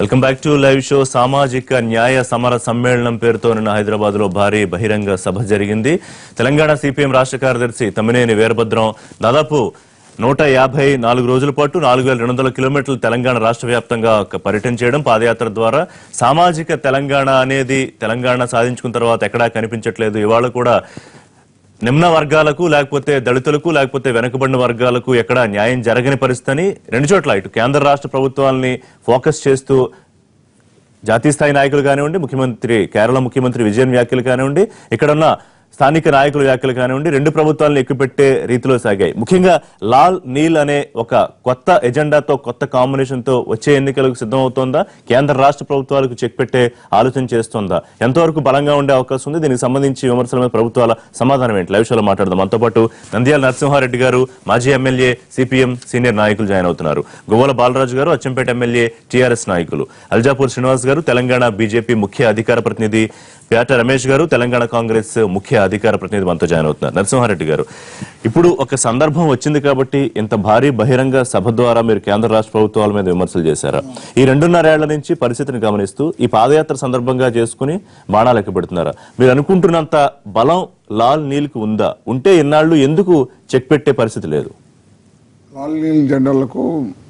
Welcome back to live show సామాజిక న్యాయ సమర సమ్మేళనం పేరుతో నిన్న హైదరాబాద్ లో భారీ బహిరంగ సభ జరిగింది తెలంగాణ సిపిఎం రాష్ట్ర కార్యదర్శి తమ్మినేని వీరభద్రం దాదాపు నూట యాభై నాలుగు రోజుల పాటు నాలుగు వేల రెండు వందల కిలోమీటర్లు తెలంగాణ రాష్ట్ర వ్యాప్తంగా ఒక పర్యటన చేయడం పాదయాత్ర ద్వారా సామాజిక తెలంగాణ అనేది తెలంగాణ సాధించుకున్న తర్వాత ఎక్కడా కనిపించట్లేదు ఇవాళ కూడా నిమ్న వర్గాలకు లేకపోతే దళితులకు లేకపోతే వెనుకబడిన వర్గాలకు ఎక్కడ న్యాయం జరగని పరిస్థితి అని రెండు చోట్ల ఇటు కేంద్ర రాష్ట్ర ప్రభుత్వాలని ఫోకస్ చేస్తూ జాతీయ స్థాయి నాయకులు కానివ్వండి ముఖ్యమంత్రి కేరళ ముఖ్యమంత్రి విజయన్ వ్యాఖ్యలు కానివ్వండి ఇక్కడున్న స్థానిక నాయకుల వ్యాఖ్యలు కానివ్వండి రెండు ప్రభుత్వాలను ఎక్కుపెట్టే రీతిలో సాగాయి ముఖ్యంగా లాల్ నీల్ అనే ఒక కొత్త ఎజెండాతో కొత్త కాంబినేషన్ తో వచ్చే ఎన్నికలకు సిద్ధమవుతోందా కేంద్ర రాష్ట్ర ప్రభుత్వాలకు చెక్ పెట్టే ఆలోచన చేస్తోందా ఎంతవరకు బలంగా ఉండే అవకాశం ఉంది దీనికి సంబంధించి విమర్శల మీద ప్రభుత్వాల సమాధానం ఏంటి లైవ్ షోలో మాట్లాడదాం మనతో పాటు నంద్యాల నరసింహారెడ్డి గారు మాజీ ఎమ్మెల్యే సిపిఎం సీనియర్ నాయకులు జాయిన్ అవుతున్నారు గోవల బాలరాజు గారు అచ్చంపేట ఎమ్మెల్యే టీఆర్ఎస్ నాయకులు అల్జాపూర్ శ్రీనివాస్ గారు తెలంగాణ బీజేపీ ముఖ్య అధికార ప్రతినిధి పేట రమేష్ గారు తెలంగాణ కాంగ్రెస్ ముఖ్య అధికార ప్రతినిధి మనతో జాయిన్ అవుతున్నారు నరసింహారెడ్డి గారు ఇప్పుడు ఒక సందర్భం వచ్చింది కాబట్టి ఇంత భారీ బహిరంగ సభ ద్వారా మీరు కేంద్ర రాష్ట్ర ప్రభుత్వాల మీద విమర్శలు చేశారా ఈ రెండున్నరేళ్ల నుంచి పరిస్థితిని గమనిస్తూ ఈ పాదయాత్ర సందర్భంగా చేసుకుని బాణాలు లెక్క పెడుతున్నారా మీరు అనుకుంటున్నంత బలం లాల్ నీల్కి ఉందా ఉంటే ఇన్నాళ్ళు ఎందుకు చెక్ పెట్టే పరిస్థితి లేదు లాల్ నీల్ జెండాలకు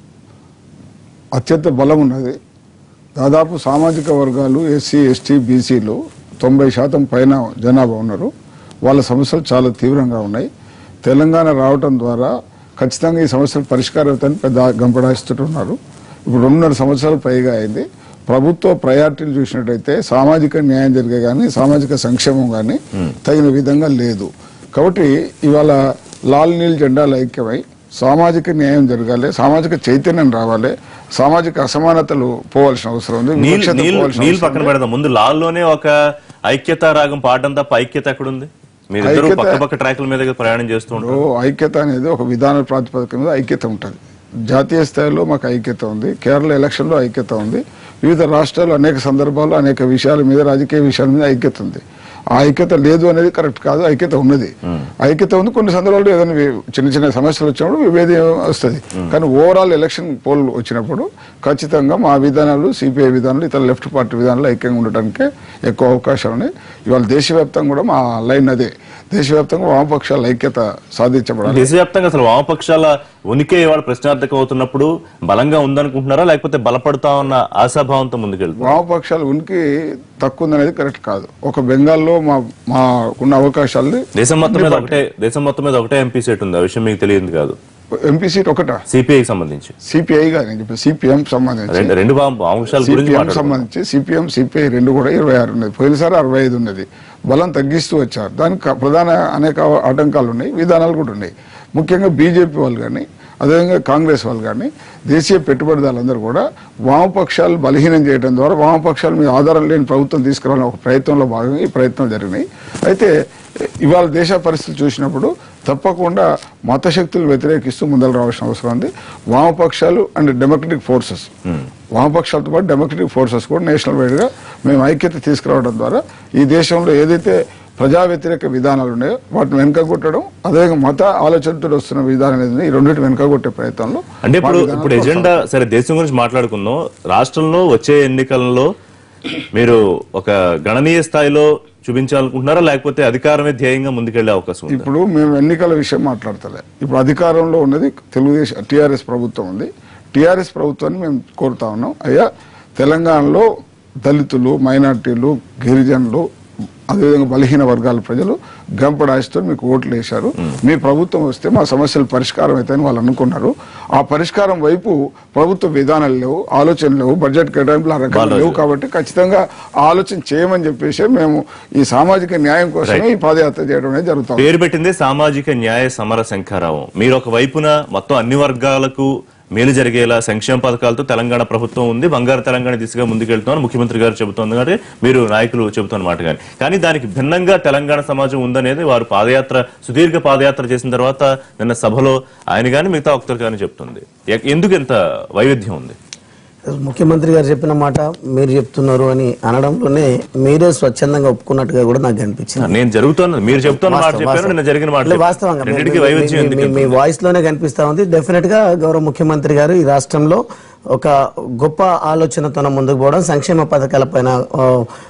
అత్యంత బలం ఉన్నది దాదాపు సామాజిక వర్గాలు ఎస్సీ ఎస్టీ బీసీలు తొంభై శాతం పైన జనాభా ఉన్నారు వాళ్ళ సమస్యలు చాలా తీవ్రంగా ఉన్నాయి తెలంగాణ రావటం ద్వారా ఖచ్చితంగా ఈ సమస్యలు పరిష్కారం అవుతాయని పెద్ద గంపడాయిస్తున్నారు ఇప్పుడు రెండున్నర సంవత్సరాలు పైగా అయింది ప్రభుత్వ ప్రయారిటీలు చూసినట్టయితే సామాజిక న్యాయం జరిగే కానీ సామాజిక సంక్షేమం కానీ తగిన విధంగా లేదు కాబట్టి ఇవాళ లాల్ నీల్ జెండాలు ఐక్యమై సామాజిక న్యాయం జరగాలి సామాజిక చైతన్యం రావాలి సామాజిక అసమానతలు పోవాల్సిన అవసరం ఉంది నీల్ వివక్షత నీల్ పోవాల్సిన నీల్ అవసరం పక్కన ఉంది. పెడదాం ముందు లాల్లోనే ఒక ఐక్యత రాగం పాడడం తప్ప ఐక్యత ఎక్కడుంది మీరిద్దరు ఐక్యత- పక్క పక్క ట్రాక్ల మీద ప్రయాణం చేస్తూ ఉంటారు ఇప్పుడు ఐక్యత అనేది ఒక విధాన ప్రాతిపదిక మీద ఐక్యత ఉంటుంది జాతీయ స్థాయిలో మాకు ఐక్యత ఉంది కేరళ ఎలక్షన్లో ఐక్యత ఉంది వివిధ రాష్ట్రాల్లో అనేక సందర్భాల్లో అనేక విషయాల మీద రాజకీయ విషయాల మీద ఐక్యత ఉంది ఆ ఐక్యత లేదు అనేది కరెక్ట్ కాదు ఐక్యత ఉన్నది ఐక్యత ఉంది కొన్ని సందర్భాల్లో ఏదైనా వి- చిన్న చిన్న సమస్యలు వచ్చినప్పుడు విభేదం వస్తుంది కానీ ఓవరాల్ ఎలక్షన్ పోల్ వచ్చినప్పుడు ఖచ్చితంగా మా విధానాలు సిపిఐ విధానాలు ఇతర లెఫ్ట్ పార్టీ విధానాలు ఐక్యంగా ఉండటానికి ఎక్కువ అవకాశాలు ఉన్నాయి ఇవాళ దేశవ్యాప్తంగా కూడా మా లైన్ అదే దేశవ్యాప్తంగా వామపక్షాల ఐక్యత సాధించబడాలి దేశవ్యాప్తంగా అసలు వామపక్షాల ఉనికి ఇవాళ ప్రశ్నార్థకం అవుతున్నప్పుడు బలంగా ఉందనుకుంటున్నారా లేకపోతే బలపడతా ఉన్న ఆశాభావంతో ముందుకెళ్తున్నారు వామపక్షాల ఉనికి తక్కువ ఉందనేది కరెక్ట్ కాదు ఒక బెంగాల్లో మా మాకున్న అవకాశాలని దేశం మొత్తం మీద ఒకటే దేశం మొత్తం మీద ఒకటే ఎంపీ సీట్ ఉంది ఆ విషయం మీకు తెలియదు కాదు ఎంపీ సీట్ ఒకట సిపిఐకి సంబంధించి సిపిఐ గా నేను చెప్పి సిపిఎం సంబంధించి రెండు రెండు వామ- వామపక్షాల గురించి సిపిఎం మాట్లాడుకుందాం. సంబంధించి సిపిఎం సిపిఐ రెండు కూడా ఇరవై ఆరు ఉన్నది పోయినసారి అరవై ఐదు ఉన్నది బలం తగ్గిస్తూ వచ్చారు దానికి క- ప్రధాన అనేక ఆటంకాలు ఉన్నాయి విధానాలు కూడా ఉన్నాయి ముఖ్యంగా బీజేపీ వాళ్ళు కానీ అదేవిధంగా కాంగ్రెస్ వాళ్ళు కానీ దేశీయ పెట్టుబడిదారులందరూ కూడా వామపక్షాలు బలహీనం చేయడం ద్వారా వామపక్షాల మీద ఆధారం లేని ప్రభుత్వం తీసుకురావాలని ఒక ప్రయత్నంలో భాగంగా ఈ ప్రయత్నాలు జరిగినాయి అయితే ఇవాళ దేశ పరిస్థితి చూసినప్పుడు తప్పకుండా మత శక్తులు వ్యతిరేకిస్తూ ముందలు రావాల్సిన అవసరం ఉంది వామపక్షాలు అండ్ డెమోక్రటిక్ ఫోర్సెస్ వామపక్షాలతో పాటు డెమోక్రటిక్ ఫోర్సెస్ కూడా నేషనల్ వైడ్ గా మేము ఐక్యత తీసుకురావడం ద్వారా ఈ దేశంలో ఏదైతే ప్రజా వ్యతిరేక విధానాలు ఉన్నాయో వాటిని వెనుకగొట్టడం అదేవిధంగా మత ఆలోచనతో వస్తున్న విధానం ఏది ఉందో, ఈ రెండింటి వెనుకగొట్టే ప్రయత్నంలో అంటే ఇప్పుడు మా విధానాలు ఇప్పుడు ఎజెండా సరే దేశం గురించి మాట్లాడుకుందాం రాష్ట్రంలో వచ్చే ఎన్నికలలో మీరు ఒక గణనీయ స్థాయిలో చూపించాలనుకుంటున్నారా లేకపోతే అధికారమే ధ్యేయంగా ముందుకెళ్లే అవకాశం ఉంది ఇప్పుడు మేము ఎన్నికల విషయం మాట్లాడతలే ఇప్పుడు అధికారంలో ఉన్నది తెలుగుదేశం టీఆర్ఎస్ ప్రభుత్వం ఉంది టీఆర్ఎస్ ప్రభుత్వాన్ని మేము కోరుతా ఉన్నాం అయ్యా తెలంగాణలో దళితులు మైనార్టీలు గిరిజనులు అదేవిధంగా బలహీన వర్గాల ప్రజలు గంపడాయిస్తూ మీకు ఓట్లు వేశారు మీ ప్రభుత్వం వస్తే మా సమస్యలు పరిష్కారం అవుతాయని వాళ్ళు అనుకున్నారు ఆ పరిష్కారం వైపు ప్రభుత్వ విధానాలు లేవు ఆలోచనలు లేవు బడ్జెట్ కేటాయింపులు ఆ రకంగా లేవు కాబట్టి ఖచ్చితంగా ఆ ఆలోచన చేయమని చెప్పేసి మేము ఈ సామాజిక న్యాయం కోసమే ఈ పాదయాత్ర చేయడం అనేది జరుగుతాం పేరు పెట్టిందే సామాజిక న్యాయ సమర శంఖారావం మీరు ఒక వైపున మొత్తం అన్ని వర్గాలకు మేలు జరిగేలా సంక్షేమ పథకాలతో తెలంగాణ ప్రభుత్వం ఉంది బంగారు తెలంగాణ దిశగా ముందుకెళ్తున్నామని ముఖ్యమంత్రి గారు చెబుతోంది కానీ మీరు నాయకులు చెబుతున్న మాట కానీ కానీ దానికి భిన్నంగా తెలంగాణ సమాజం ఉందనేది వారు పాదయాత్ర సుదీర్ఘ పాదయాత్ర చేసిన తర్వాత నిన్న సభలో ఆయన కానీ మిగతా ఒక్కరు కానీ చెప్తుంది ఎ- ఎందుకు ఇంత వైవిధ్యం ఉంది ముఖ్యమంత్రి గారు చెప్పిన మాట మీరు చెప్తున్నారు అని అనడంలోనే మీరే స్వచ్ఛందంగా ఒప్పుకున్నట్టుగా కూడా నాకు అనిపించింది నేను జరుగుతున్నది మీరు చెప్తున్న మాట వాస్తవం, చెప్పాను నిన్న జరిగిన మాట లేదు, చెప్పాను. వాస్తవంగా మీ- రెండింటికి మీ- వైవిధ్యం మీ- ఎందుకు మీ- మీ ఉంటుంది? వాయిస్ లోనే కనిపిస్తా ఉంది డెఫినెట్ గా గౌరవ ముఖ్యమంత్రి గారు ఈ రాష్ట్రంలో ఒక గొప్ప ఆలోచనతో ముందుకు పోవడం సంక్షేమ పథకాలపైన ఆ,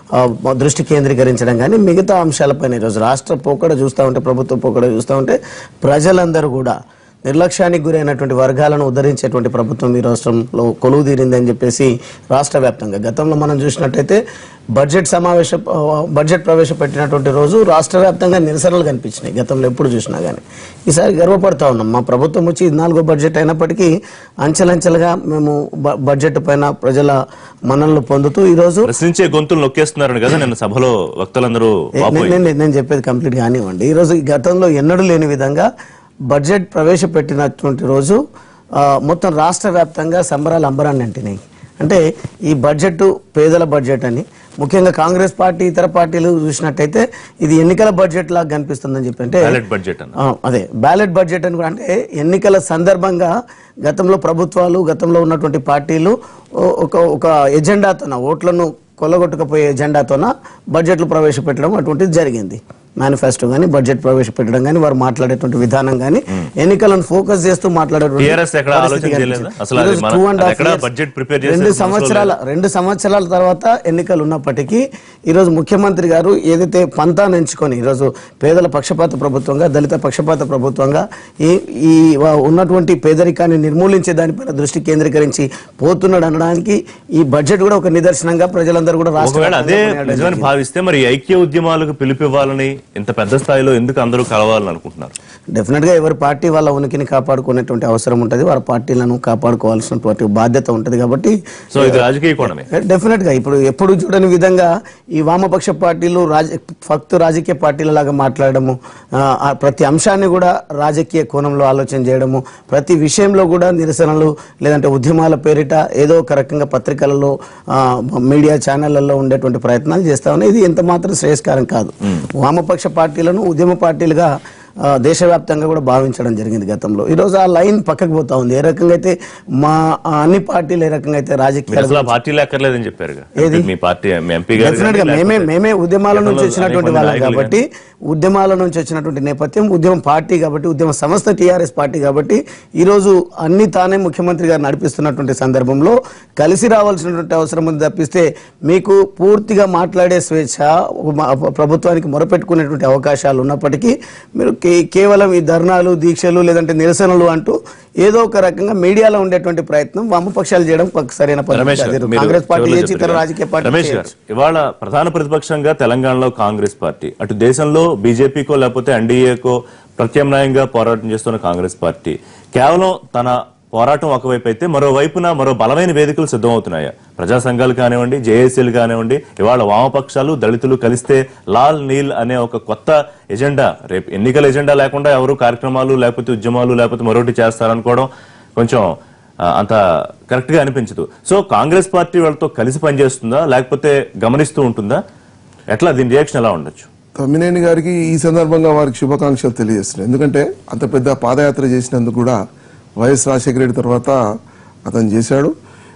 ఆ, దృష్టి కేంద్రీకరించడం కానీ మిగతా అంశాలపైన ఈరోజు రాష్ట్ర పోకడ చూస్తూ ఉంటే ప్రభుత్వ పోకడ చూస్తూ ఉంటే ప్రజలందరూ కూడా నిర్లక్ష్యానికి గురైనటువంటి వర్గాలను ఉద్ధరించేటువంటి ప్రభుత్వం ఈ రాష్ట్రంలో కొలువు తీరిందని చెప్పేసి రాష్ట్ర వ్యాప్తంగా గతంలో మనం చూసినట్టయితే బడ్జెట్ సమావేశ ఆ, బడ్జెట్ ప్రవేశపెట్టినటువంటి రోజు రాష్ట్ర వ్యాప్తంగా నిరసనలు కనిపించినాయి గతంలో ఎప్పుడు చూసినా కానీ ఈసారి గర్వపడతా ఉన్నాం మా ప్రభుత్వం వచ్చి ఇది నాలుగో బడ్జెట్ అయినప్పటికీ అంచెలంచెలుగా మేము బ- బడ్జెట్ పైన ప్రజల మన్ననలు పొందుతూ ఈరోజు ప్రశ్నించే గొంతులు నొక్కేస్తున్నారని కదా నిన్న సభలో వక్తలందరూ వాపోయి నేను నేను- నేను చెప్పేది కంప్లీట్ కానివ్వండి ఈరోజు ఈ గతంలో ఎన్నడూ లేని విధంగా బడ్జెట్ ప్రవేశపెట్టినటువంటి రోజు ఆ, మొత్తం రాష్ట్ర వ్యాప్తంగా సంబరాలు అంబరాన్ని అంటినాయి అంటే ఈ బడ్జెట్ పేదల బడ్జెట్ అని ముఖ్యంగా కాంగ్రెస్ పార్టీ ఇతర పార్టీలు చూసినట్టయితే ఇది ఎన్నికల బడ్జెట్ లాగా కనిపిస్తుందని చెప్పి అంటే బ్యాలెట్ బడ్జెట్ అన్న ఆ, అదే బ్యాలెట్ బడ్జెట్ అని కూడా అంటే ఎన్నికల సందర్భంగా గతంలో ప్రభుత్వాలు గతంలో ఉన్నటువంటి పార్టీలు ఓ- ఒక ఒక ఎజెండాతోన ఓట్లను కొల్లగొట్టుకుపోయే ఎజెండాతోన బడ్జెట్లు ప్రవేశపెట్టడం అటువంటిది జరిగింది మేనిఫెస్టో కానీ బడ్జెట్ ప్రవేశపెట్టడం కానీ వారు మాట్లాడేటువంటి విధానం కానీ ఎన్నికలను ఫోకస్ చేస్తూ మాట్లాడేటువంటి TRS ఎక్కడ పరిస్థితి ఆలోచన చేయలేదా? కనిపించింది. అసలు అది ఈరోజు మన- two and అది half ఎక్కడ years, budget prepare చేసే రెండు సంవత్సరం సంవత్సరాల రెండు సంవత్సరాల తర్వాత ఎన్నికలు ఉన్నప్పటికీ ఈరోజు ముఖ్యమంత్రి గారు ఏదైతే పంతాను ఎంచుకొని ఈరోజు పేదల పక్షపాత ప్రభుత్వంగా దళిత పక్షపాత ప్రభుత్వంగా ఈ ఈ వా- ఉన్నటువంటి పేదరికాన్ని నిర్మూలించే దానిపైన దృష్టి కేంద్రీకరించి పోతున్నాడు అనడానికి ఈ బడ్జెట్ కూడా ఒక నిదర్శనంగా ప్రజలందరూ కూడా రాష్ట్ర ఒకవేళ అదే వ్యాప్తంగా కొనియాడడం నిజమని భావిస్తే మరి ఈ ఐక్య ఉద్యమాలకు పిలుపివ్వాలని ఇంత పెద్ద స్థాయిలో ఎందుకు అందరూ కలవాలని అనుకుంటున్నారు డెఫినెట్ గా ఎవరి పార్టీ వాళ్ళ ఉనికిని కాపాడుకునేటువంటి అవసరం ఉంటుంది వారి పార్టీలను కాపాడుకోవాల్సినటువంటి బాధ్యత ఉంటుంది కాబట్టి సో ఇది రాజకీయ కోణమే డెఫినెట్ గా ఇప్పుడు ఎప్పుడు చూడని విధంగా ఈ వామపక్ష పార్టీలు రాజ ఫక్తు రాజకీయ పార్టీల లాగా మాట్లాడము ఆ, ఆ ప్రతి అంశాన్ని కూడా రాజకీయ కోణంలో ఆలోచన చేయడము ప్రతి విషయంలో కూడా నిరసనలు లేదంటే ఉద్యమాల పేరిట ఏదో ఒక రకంగా పత్రికలలో ఆ, మీడియా ఛానళ్లలో ఉండేటువంటి ప్రయత్నాలు చేస్తా ఉన్నాయి ఇది ఎంత మాత్రం శ్రేయస్కారం కాదు వామపక్ష పార్టీలను ఉద్యమ పార్టీలుగా ఆ, దేశవ్యాప్తంగా కూడా భావించడం జరిగింది గతంలో ఈరోజు ఆ లైన్ పక్కకు పోతా ఉంది ఏ రకంగా అయితే మా ఆ, అన్ని పార్టీలు ఏ రకంగా అయితే మీరు రాజకీయాలు అసలు ఆ పార్టీలు ఎక్కర్లేదని చెప్పారు మీ పార్టీ మీ ఎంపీ గారు డెఫినెట్ గా కానీ మేమే లేకపోతే మేమే ఉద్యమాల నుంచి గతంలో వచ్చినటువంటి అనేక మంది వాళ్ళం నాయకులు కాబట్టి ఉద్యమాల నుంచి వచ్చినటువంటి నేపథ్యం ఉద్యమం పార్టీ కాబట్టి ఉద్యమ సంస్థ టీఆర్ఎస్ పార్టీ కాబట్టి ఈ రోజు అన్ని తానే ముఖ్యమంత్రి గారు నడిపిస్తున్నటువంటి సందర్భంలో కలిసి రావాల్సినటువంటి అవసరం ఉంది తప్పిస్తే మీకు పూర్తిగా మాట్లాడే స్వేచ్ఛ మా- ప్రభుత్వానికి మొరపెట్టుకునేటువంటి అవకాశాలు ఉన్నప్పటికీ మీరు కే- కేవలం ఈ ధర్నాలు దీక్షలు లేదంటే నిరసనలు అంటూ ఏదో ఒక రకంగా మీడియాలో ఉండేటువంటి ప్రయత్నం వామపక్షాలు చేయడం ఒక సరైన రమేష్ పద్ధతి గారు, అది మీరు కాంగ్రెస్ పార్టీ చివరిలో చేయొచ్చు ఇతర చెప్పారు. రాజకీయ పార్టీ రమేష్ గారు ఇవాళ ప్రధాన ప్రతిపక్షంగా తెలంగాణలో కాంగ్రెస్ పార్టీ అటు దేశంలో బీజేపీకో లేకపోతే ఎన్డీఏకో ప్రత్యామ్నాయంగా పోరాటం చేస్తున్న కాంగ్రెస్ పార్టీ కేవలం తన పోరాటం ఒకవైపు అయితే మరోవైపున మరో బలమైన వేదికలు సిద్ధమవుతున్నాయా ప్రజా సంఘాలు కానివ్వండి జేఏసీలు కానివ్వండి ఇవాళ వామపక్షాలు దళితులు కలిస్తే లాల్ నీల్ అనే ఒక కొత్త ఎజెండా రేపు ఎన్నికల ఎజెండా లేకుండా ఎవరు కార్యక్రమాలు లేకపోతే ఉద్యమాలు లేకపోతే మరొకటి చేస్తారనుకోవడం కొంచెం ఆ, అంత కరెక్ట్ గా అనిపించదు సో కాంగ్రెస్ పార్టీ వాళ్ళతో కలిసి పనిచేస్తుందా లేకపోతే గమనిస్తూ ఉంటుందా ఎట్లా దీని రియాక్షన్ ఎలా ఉండొచ్చు తమ్మినేని గారికి ఈ సందర్భంగా వారికి శుభాకాంక్షలు తెలియజేస్తున్నాయి ఎందుకంటే అంత పెద్ద పాదయాత్ర చేసినందుకు కూడా వైఎస్ రాజశేఖర రెడ్డి తర్వాత అతను చేశాడు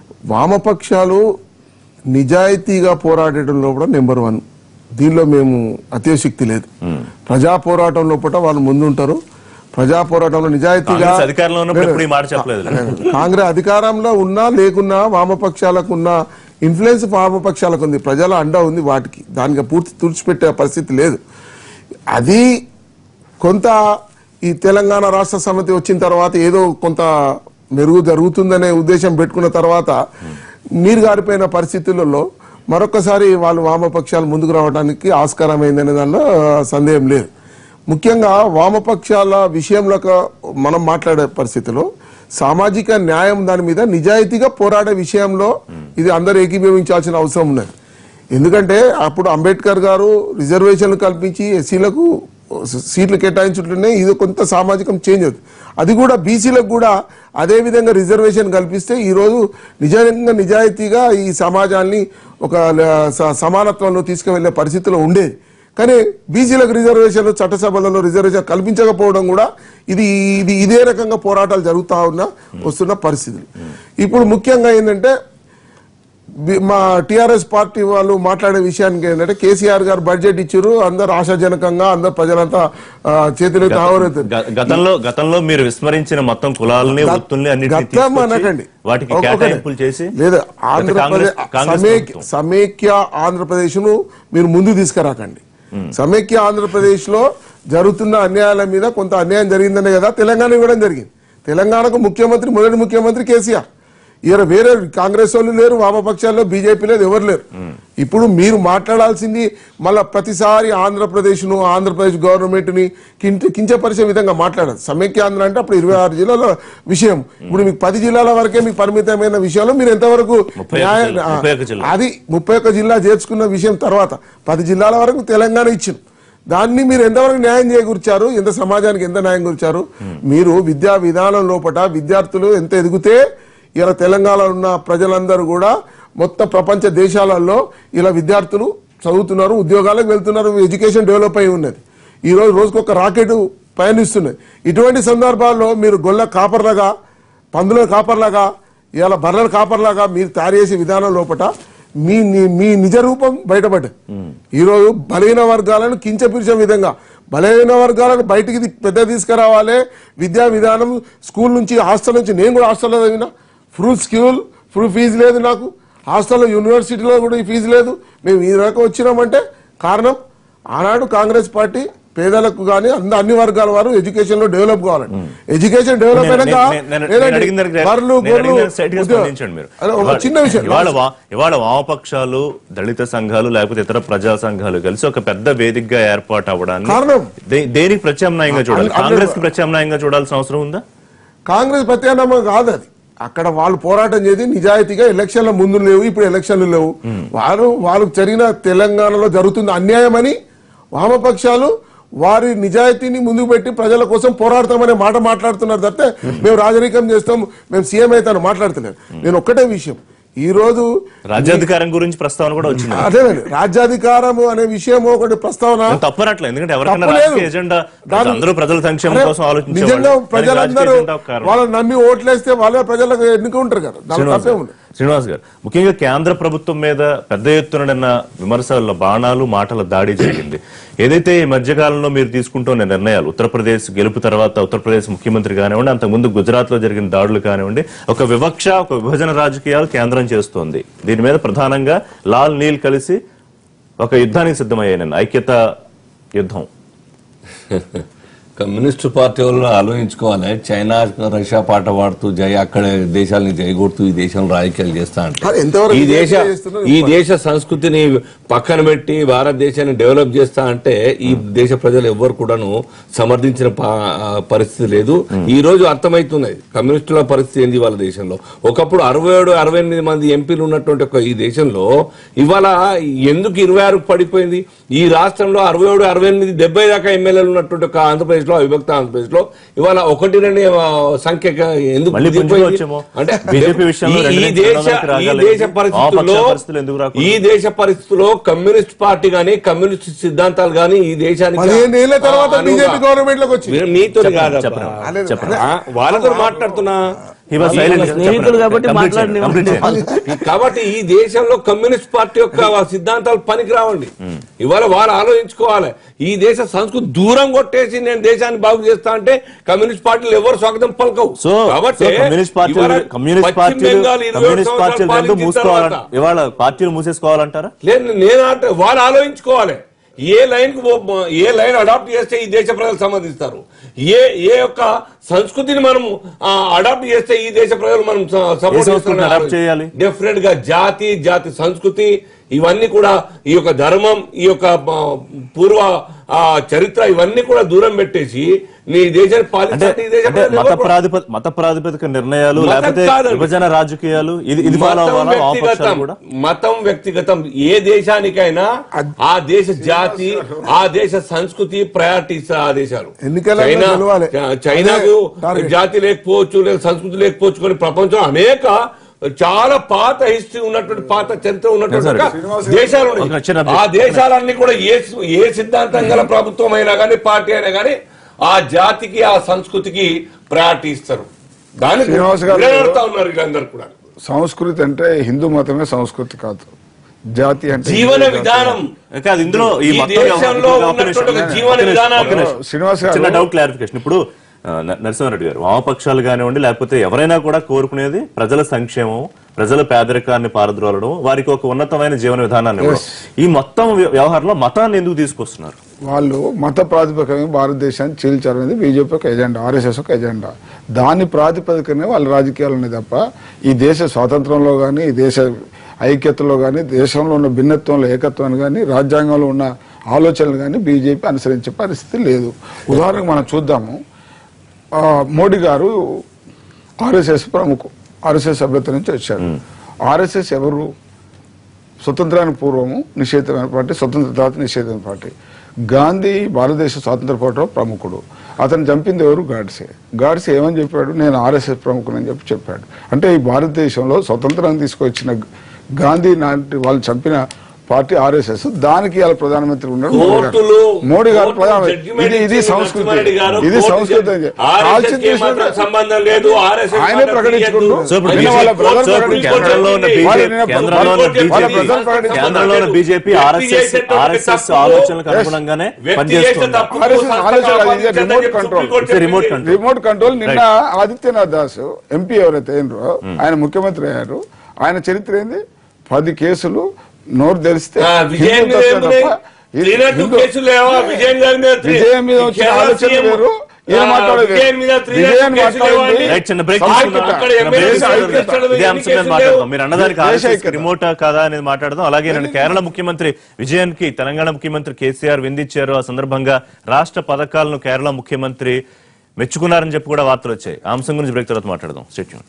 వామపక్షాలు నిజాయితీగా పోరాడటంలో కూడా నెంబర్ వన్ దీనిలో మేము అత్యశక్తి లేదు ప్రజా పోరాటం లోపల వాళ్ళు ముందుంటారు ప్రజా పోరాటంలో నిజాయితీగా కాంగ్రెస్ అధికారంలో ఉన్నప్పుడు ఎప్పుడు ఈ మాట చెప్పలేదు కాంగ్రెస్ అధికారంలో ఉన్నా లేకున్నా వామపక్షాలకు ఉన్న ఇన్ఫ్లుయెన్స్ వామపక్షాలకు ఉంది ప్రజల అండ ఉంది వాటికి దానికి పూర్తి తుడిచిపెట్టే పరిస్థితి లేదు అది కొంత ఈ తెలంగాణ రాష్ట్ర సమితి వచ్చిన తర్వాత ఏదో కొంత మెరుగు జరుగుతుందనే ఉద్దేశం పెట్టుకున్న తర్వాత నీరు గారిపోయిన పరిస్థితులలో మరొకసారి వాళ్ళు వామపక్షాలు ముందుకు రావడానికి ఆస్కారమైందనే దానిలో సందేహం లేదు ముఖ్యంగా వామపక్షాల విషయంలో ఒక మనం మాట్లాడే పరిస్థితిలో సామాజిక న్యాయం దాని మీద నిజాయితీగా పోరాడే విషయంలో ఇది అందరూ ఏకీభవించాల్సిన అవసరం ఉన్నది ఎందుకంటే అప్పుడు అంబేద్కర్ గారు రిజర్వేషన్లు కల్పించి ఎస్సీలకు సీట్లు కేటాయించుంటేనే ఇది కొంత సామాజికం చేంజ్ అవుతుంది అది కూడా బీసీలకు కూడా అదే విధంగా రిజర్వేషన్ కల్పిస్తే ఈ రోజు నిజంగా నిజాయితీగా ఈ సమాజాన్ని ఒక స- సమానత్వంలో తీసుకువెళ్లే పరిస్థితిలో ఉండేది కానీ బీసీలకు రిజర్వేషన్లు చట్టసభలలో రిజర్వేషన్ కల్పించకపోవడం కూడా ఇది ఇది ఇదే రకంగా పోరాటాలు జరుగుతా ఉన్న వస్తున్న పరిస్థితులు ఇప్పుడు ముఖ్యంగా ఏంటంటే బి- మా టిఆర్ఎస్ పార్టీ వాళ్ళు మాట్లాడే విషయానికి ఏంటంటే కేసీఆర్ గారు బడ్జెట్ ఇచ్చారు అందరు ఆశాజనకంగా అందరు ప్రజలంతా ఆ, చేతులెత్తి ఆవరెత్తారు గ- గతంలో గతంలో మీరు విస్మరించిన మొత్తం కులాలని వృత్తుల్ని అన్నింటినీ గతం తీసుకొచ్చి అనకండి వాటికి ఒకటే. కేటాయింపులు చేసి లేదా గత ఆంధ్రప్రదేశ్ కాంగ్రెస్ కాంగ్రెస్ సమైక్య ప్రభుత్వం. సమైక్య ఆంధ్రప్రదేశ్ ను మీరు ముందు తీసుకురాకండి సమైక్య ఆంధ్రప్రదేశ్ లో జరుగుతున్న అన్యాయాల మీద కొంత అన్యాయం జరిగిందనే కదా తెలంగాణ ఇవ్వడం జరిగింది తెలంగాణకు ముఖ్యమంత్రి మొదటి ముఖ్యమంత్రి కేసీఆర్ ఈయన వేరే కాంగ్రెస్ వాళ్ళు లేరు వామపక్షాల్లో బీజేపీ లేదు ఎవరు లేరు ఇప్పుడు మీరు మాట్లాడాల్సింది మళ్ళా ప్రతిసారి ఆంధ్రప్రదేశ్ ను ఆంధ్రప్రదేశ్ గవర్నమెంట్ ని కించ- కించపరిచే విధంగా మాట్లాడదు సమైక్య ఆంధ్ర అంటే అప్పుడు ఇరవై ఆరు జిల్లాల విషయం ఇప్పుడు మీకు పది జిల్లాల వరకే మీకు పరిమితమైన విషయంలో మీరు ఎంతవరకు ముప్పై ఒక్క న్యాయ- జిల్లా- ముప్పై ఒక్క జిల్లా. అది ముప్పై ఒక్క జిల్లా చేర్చుకున్న విషయం తర్వాత పది జిల్లాల వరకు తెలంగాణ ఇచ్చింది దాన్ని మీరు ఎంతవరకు న్యాయం చేకూర్చారు ఎంత సమాజానికి ఎంత న్యాయం కూర్చారు మీరు విద్యా విధానం లోపట విద్యార్థులు ఎంత ఎదిగితే ఇలా తెలంగాణలో ఉన్న ప్రజలందరూ కూడా మొత్తం ప్రపంచ దేశాలలో ఇలా విద్యార్థులు చదువుతున్నారు ఉద్యోగాలకు వెళ్తున్నారు ఎడ్యుకేషన్ డెవలప్ అయి ఉన్నది ఈ రోజు రోజుకు ఒక రాకెట్ పయనిస్తున్నది ఇటువంటి సందర్భాల్లో మీరు గొల్ల కాపర్లాగా పందుల కాపర్లాగా ఇలా బర్రెల కాపర్లాగా మీరు తయారు చేసే విధానం లోపట మీ ని- మీ నిజ రూపం బయటపడ్డది ఈరోజు బలహీన వర్గాలను కించపరిచే విధంగా బలహీన వర్గాలను బయటికి తీ- పెద్ద తీసుకురావాలి విద్యా విధానం స్కూల్ నుంచి హాస్టల్ నుంచి నేను కూడా హాస్టల్లో చదివిన ఫుల్ స్కూల్ ఫుల్ ఫీజు లేదు నాకు హాస్టల్లో యూనివర్సిటీలో కూడా ఈ ఫీజు లేదు మేము ఈ రకం వచ్చినామంటే కారణం ఆనాడు కాంగ్రెస్ పార్టీ పేదలకు కానీ అంద అన్ని వర్గాల వారు ఎడ్యుకేషన్ లో డెవలప్ కావాలండి ఎడ్యుకేషన్ డెవలప్ నేను- అయినాక నేను- నేను- లేదండి, నేను అడిగిన దానికి బర్రెలు, నేను గొర్రెలు, అడిగిన straight గా ఉద్యోగ- స్పందించండి మీరు. అదే ఒక ఇవాళ- చిన్న విషయం ఇవాళ వా- ఇవాళ వామపక్షాలు దళిత సంఘాలు లేకపోతే ఇతర ప్రజా సంఘాలు కలిసి ఒక పెద్ద వేదికగా ఏర్పాటు అవ్వడాన్ని కారణం? దే- దేనికి ప్రత్యామ్నాయంగా చూడాలి అన్- కాంగ్రెస్ కి ప్రత్యామ్నాయంగా చూడాల్సిన అవసరం ఉందా కాంగ్రెస్ ప్రత్యామ్నాయం కాదు అది అక్కడ వాళ్ళు పోరాటం చేసి నిజాయితీగా ఎలక్షన్ల ముందు లేవు ఇప్పుడు ఎలక్షన్లు లేవు వారు వాళ్ళకు జరిగిన తెలంగాణలో జరుగుతున్న అన్యాయమని వామపక్షాలు వారి నిజాయితీని ముందుకు పెట్టి ప్రజల కోసం పోరాడతామనే మాట మాట్లాడుతున్నారు తప్పితే మేము రాజనీకం చేస్తాం మేము సీఎం అవుతాను మాట్లాడుతున్నారు నేను ఒక్కటే విషయం ఈ రోజు రాజ్యాధికారం గురించి ప్రస్తావన కూడా వచ్చింది అదేనండి రాజ్యాధికారము అనే విషయం ఒకటి ప్రస్తావన నేను తప్పనట్లేదు ఎందుకంటే ఎవరికైనా తప్పు లేదు. రాజకీయ ఎజెండా దాని- అందరూ ప్రజల సంక్షేమం అరే, కోసం ఆలోచించే నిజంగా ప్రజలందరూ వాళ్ళని నమ్మి ఓట్లేస్తే వాళ్ళే ప్రజలకు ఎన్నుకుంటారు కదా దాని శ్రీనివాస్ తప్పే గారు, ఉంది శ్రీనివాస్ గారు ముఖ్యంగా కేంద్ర ప్రభుత్వం మీద పెద్ద ఎత్తున నిన్న విమర్శల బాణాలు మాటల దాడి జరిగింది ఏదైతే ఈ మధ్యకాలంలో మీరు తీసుకుంటున్న నిర్ణయాలు ఉత్తరప్రదేశ్ గెలుపు తర్వాత ఉత్తరప్రదేశ్ ముఖ్యమంత్రి కానివ్వండి అంతకుముందు గుజరాత్ లో జరిగిన దాడులు కానివ్వండి ఒక వివక్ష ఒక విభజన రాజకీయాలు కేంద్రం చేస్తోంది దీని మీద ప్రధానంగా లాల్ నీల్ కలిసి ఒక యుద్ధానికి సిద్ధమయ్యాయి నిన్న ఐక్యత యుద్ధం కమ్యూనిస్టు పార్టీ వాళ్ళు ఆలోచించుకోవాలి చైనా రష్యా పాట పాడుతూ జై అక్కడ దేశాలని జైగొడుతూ ఈ దేశంలో రాజకీయాలు చేస్తా అంటే కానీ ఎంతవరకు ఈ దేశ విజయం చేస్తున్నారు ఈ దేశ సంస్కృతిని పక్కన పెట్టి భారతదేశాన్ని డెవలప్ చేస్తా అంటే ఈ దేశ ప్రజలు ఎవ్వరు కూడాను సమర్థించిన పా- పరిస్థితి లేదు ఈ రోజు అర్థమవుతున్నది కమ్యూనిస్టుల పరిస్థితి ఏంది వాళ్ళ దేశంలో ఒకప్పుడు అరవై ఏడు అరవై ఎనిమిది మంది ఎంపీలు ఉన్నటువంటి ఒక ఈ దేశంలో ఇవాళ ఎందుకు ఇరవై ఆరుకు పడిపోయింది ఈ రాష్ట్రంలో అరవై ఏడు అరవై ఎనిమిది డెబ్బై దాకా ఎమ్మెల్యేలు ఉన్నటువంటి ఒక ఆంధ్రప్రదేశ్ లో అవిభక్త ఆంధ్రప్రదేశ్ లో ఇవాళ ఒకటి రెండు ఆ, సంఖ్య ఎందుకు మళ్ళీ దిగిపోయింది? పుంజుకోవచ్చేమో. అంటే బీజేపీ విషయంలో ఈ- రెండు ఈ నుంచి దేశ రెండు వందలకి ఈ రాగలిగింది. దేశ పరిస్థితుల్లో వామపక్ష పరిస్థితులు ఎందుకు రాకూడదు? ఈ దేశ పరిస్థితుల్లో కమ్యూనిస్ట్ పార్టీ గాని కమ్యూనిస్ట్ సిద్ధాంతాలు గాని ఈ దేశానికి పదిహేను ఏళ్ల తర్వాత ఆ, అనువుగా- బీజేపీ గవర్నమెంట్ లోకి వచ్చింది మీరు మీతో చెప్పండి, కాదబ్బా. చెప్పండి, చెప్పండి. ఆ, వాళ్ళతో మాట్లాడుతున్నా He was silent. స్నేహితులు చెప్పండి. కాబట్టి Complete చేయండి. మాట్లాడండి. Complete చేయండి. కాబట్టి ఈ దేశంలో కమ్యూనిస్ట్ పార్టీ యొక్క సిద్ధాంతాలు పనికి రావండి ఇవాళ వాళ్ళు ఆలోచించుకోవాలి ఈ దేశ సంస్కృతి దూరం కొట్టేసి నేను దేశాన్ని బాగు చేస్తా అంటే కమ్యూనిస్ట్ పార్టీలు ఎవరు స్వాగతం పలకవు సో కాబట్టి సో కమ్యూనిస్ట్ పార్టీలు ఇవాళ కమ్యూనిస్ట్ పశ్చిమ పార్టీలు బెంగాల్ ఇరవై కమ్యూనిస్ట్ సంవత్సరాలు పార్టీలు రెండు పాలించిన మూసుకోవాలంట తర్వాత ఇవాళ పార్టీలు మూసేసుకోవాలంటారా లేదు నేను అంటే వాళ్ళు ఆలోచించుకోవాలి ఏ లైన్ కు పో- ఏ లైన్ అడాప్ట్ చేస్తే ఈ దేశ ప్రజలు సంబంధిస్తారు ఏ ఏ యొక్క సంస్కృతిని మనం అడాప్ట్ చేస్తే ఈ దేశ ప్రజలు మనం ఏ సంస్కృతిని adopt చేయాలి? డెఫినెట్ గా జాతి జాతి సంస్కృతి ఇవన్నీ కూడా ఈ యొక్క ధర్మం ఈ యొక్క ఆ, పూర్వ ఆ, చరిత్ర ఇవన్నీ కూడా దూరం పెట్టేసి నీ దేశాన్ని అంటే పాలించాలంటే ఈ దేశ అంటే ప్రజలు మత ఎవరు కూడా- ప్రాతిప మత ప్రాతిపదిక నిర్ణయాలు మతం లేకపోతే కాదండి. విభజన రాజకీయాలు ఇది ఇది ఫాలో మతం అవ్వాలా వామపక్షాలు వ్యక్తిగతం కూడా మతం వ్యక్తిగతం ఏ దేశానికైనా ఆ దేశ జాతి ఆ దేశ సంస్కృతి ప్రయారిటీస్ ఆ దేశాలు ఎన్నికలలో చైనా గెలవాలి. చ- చైనాకు అదే target. జాతి లేకపోవచ్చు లేదా సంస్కృతి లేకపోవచ్చు కానీ ప్రపంచం అనేక చాలా పాత హిస్టరీ ఉన్నటువంటి పాత చరిత్ర ఉన్నటువంటి సరే. ఒక దేశాలు ఉన్నాయి. ఒక చిన్న ఆ దేశాలన్నీ కూడా ఏ ఏ సిద్ధాంతం గల ప్రభుత్వం అయినా కానీ పార్టీ అయినా కానీ ఆ జాతికి ఆ సంస్కృతికి ప్రయారిటీ ఇస్తారు దానికి శ్రీనివాస్ గారు- విడగొడతా ఉన్నారు వీళ్ళందరూ కూడా సంస్కృతి అంటే హిందూ మతమే సంస్కృతి కాదు జాతి అంటే జీవన జాతి. విధానం కాదు ఇందులో ఈ ఈ మొత్తం దేశంలో ఒక నిమిషం, ఉన్నటువంటి ఒక నిమిషం, జీవన ఒక నిమిషం, విధానాలు- ఒక నిమిషం. శ్రీనివాస్ గారు- చిన్న డౌట్ క్లారిఫికేషన్ ఇప్పుడు ఆ, న- నరసింహారెడ్డి గారు వామపక్షాలు కానివ్వండి లేకపోతే ఎవరైనా కూడా కోరుకునేది ప్రజల సంక్షేమం ప్రజల పేదరికాన్ని పారద్రోలడం వారికి ఒక ఉన్నతమైన జీవన విధానాన్ని ఇవ్వడం ఈ మొత్తం వ్య- వ్యవహారంలో మతాన్ని ఎందుకు తీసుకొస్తున్నారు వాళ్ళు మత ప్రాతిపదికన భారతదేశాన్ని చీల్చారు అనేది బీజేపీ ఒక ఎజెండా ఆర్ఎస్ఎస్ ఒక ఎజెండా దాని ప్రాతిపదికనే వాళ్ళ రాజకీయాలు ఉన్నాయి తప్ప ఈ దేశ స్వాతంత్రంలో కానీ ఈ దేశ ఐక్యతలో కానీ దేశంలో ఉన్న భిన్నత్వంలో ఏకత్వాన్ని కానీ రాజ్యాంగంలో ఉన్న ఆలోచనలు కానీ బీజేపీ అనుసరించే పరిస్థితి లేదు ఉదాహరణకు మనం చూద్దాము ఆ, మోడీ గారు ఆర్ఎస్ఎస్ ప్రముఖ ఆర్ఎస్ఎస్ సభ్యత నుంచి వచ్చారు ఆర్ఎస్ఎస్ ఎవరు స్వతంత్రానికి పూర్వము నిషేధమైన పార్టీ స్వతంత్ర తర్వాత నిషేధమైన పార్టీ గాంధీ భారతదేశ స్వాతంత్ర పోరాటంలో ప్రముఖుడు అతను చంపింది ఎవరు గాడ్సే గాడ్సే ఏమని చెప్పాడు నేను ఆర్ఎస్ఎస్ ప్రముఖుని చెప్పి చెప్పాడు అంటే ఈ భారతదేశంలో స్వతంత్రాన్ని తీసుకొచ్చిన గాంధీ నాటి వాళ్ళు చంపిన పార్టీ ఆర్ఎస్ఎస్ దానికి ఇవాళ ప్రధానమంత్రి ఉన్నాడు మోడీ గారు. కోర్టులు మోడీ గారు కోర్టులు ప్రధానమంత్రి judgment ఇది ఇది ఇచ్చిన సంస్కృతి నరసింహారెడ్డి గారు ఇది కోర్టు సంస్కృతి అని జడ్జి- చెప్పి. RSS కాల్చిన కి మాత్రం తీసుకుంటే- సంబంధం లేదు RSS ఆయనే మాత్రం ప్రకటించుకుంటూ తీయద్దు. సో ఇప్పుడు నిన్న బీజేపీ వాళ్ళ బ్రదర్ సో ఇప్పుడు ప్రకటించారు. కేంద్రంలో ఉన్న వాళ్ళు బీజేపీ నిన్న కేంద్రంలో ఉన్న వాళ్ళ బీజేపీ బ్రదర్ ప్రకటించారు. కేంద్రంలో ఉన్న బీజేపీ ఆర్ఎస్ఎస్ ఆర్ఎస్ఎస్ ఆలోచనలకు అనుగుణంగానే పనిచేస్తుంది RSS ఆలోచన అది ఇది remote control. It's a remote control. Remote control నిన్న ఆదిత్యనాథ్ దాస్ ఎంపీ ఎవరైతే అయినరో ఆయన ముఖ్యమంత్రి అయ్యారు ఆయన చరిత్ర ఏంది పది కేసులు నోరు తెరిస్తే ఆ, విజయన్ మీద హిందుత్వమే ఏమున్నాయి? తప్ప ఈ త్రీ నాట్ టూ హిందూ- కేసులు లేవా? విజయన్ గారి మీద త్రీ- విజయం మీద వచ్చిన కేరళ ఆలోచన సీఎం వేరు ఈయన ఆ, మాట్లాడేది విజయన్ మీద త్రీ నాట్ విజయన్ టూ కేసులు మాట్లాడింది లేవండి. రైట్ చిన్న బ్రేక్ సంస్కృత. తీసుకుందాం. అక్కడ చిన్న break ఎమ్మెల్యే తీసుకుందాం. ఐక్యతలు ఇదే ఎన్ని అంశం మీద కేసులు మాట్లాడదాం లేవు? మీరు అన్నదానికి దేశ ఆర్ఎస్ఎస్ ఐక్యత. రిమోట్ కాదా అనేది మాట్లాడదాం అలాగే నేను కేరళ ముఖ్యమంత్రి విజయన్ కి తెలంగాణ ముఖ్యమంత్రి కేసీఆర్ విందిచ్చారు ఆ సందర్భంగా రాష్ట్ర పథకాలను కేరళ ముఖ్యమంత్రి మెచ్చుకున్నారని చెప్పి కూడా వార్తలు వచ్చాయి ఆ అంశం గురించి బ్రేక్ తర్వాత మాట్లాడదాం stay tuned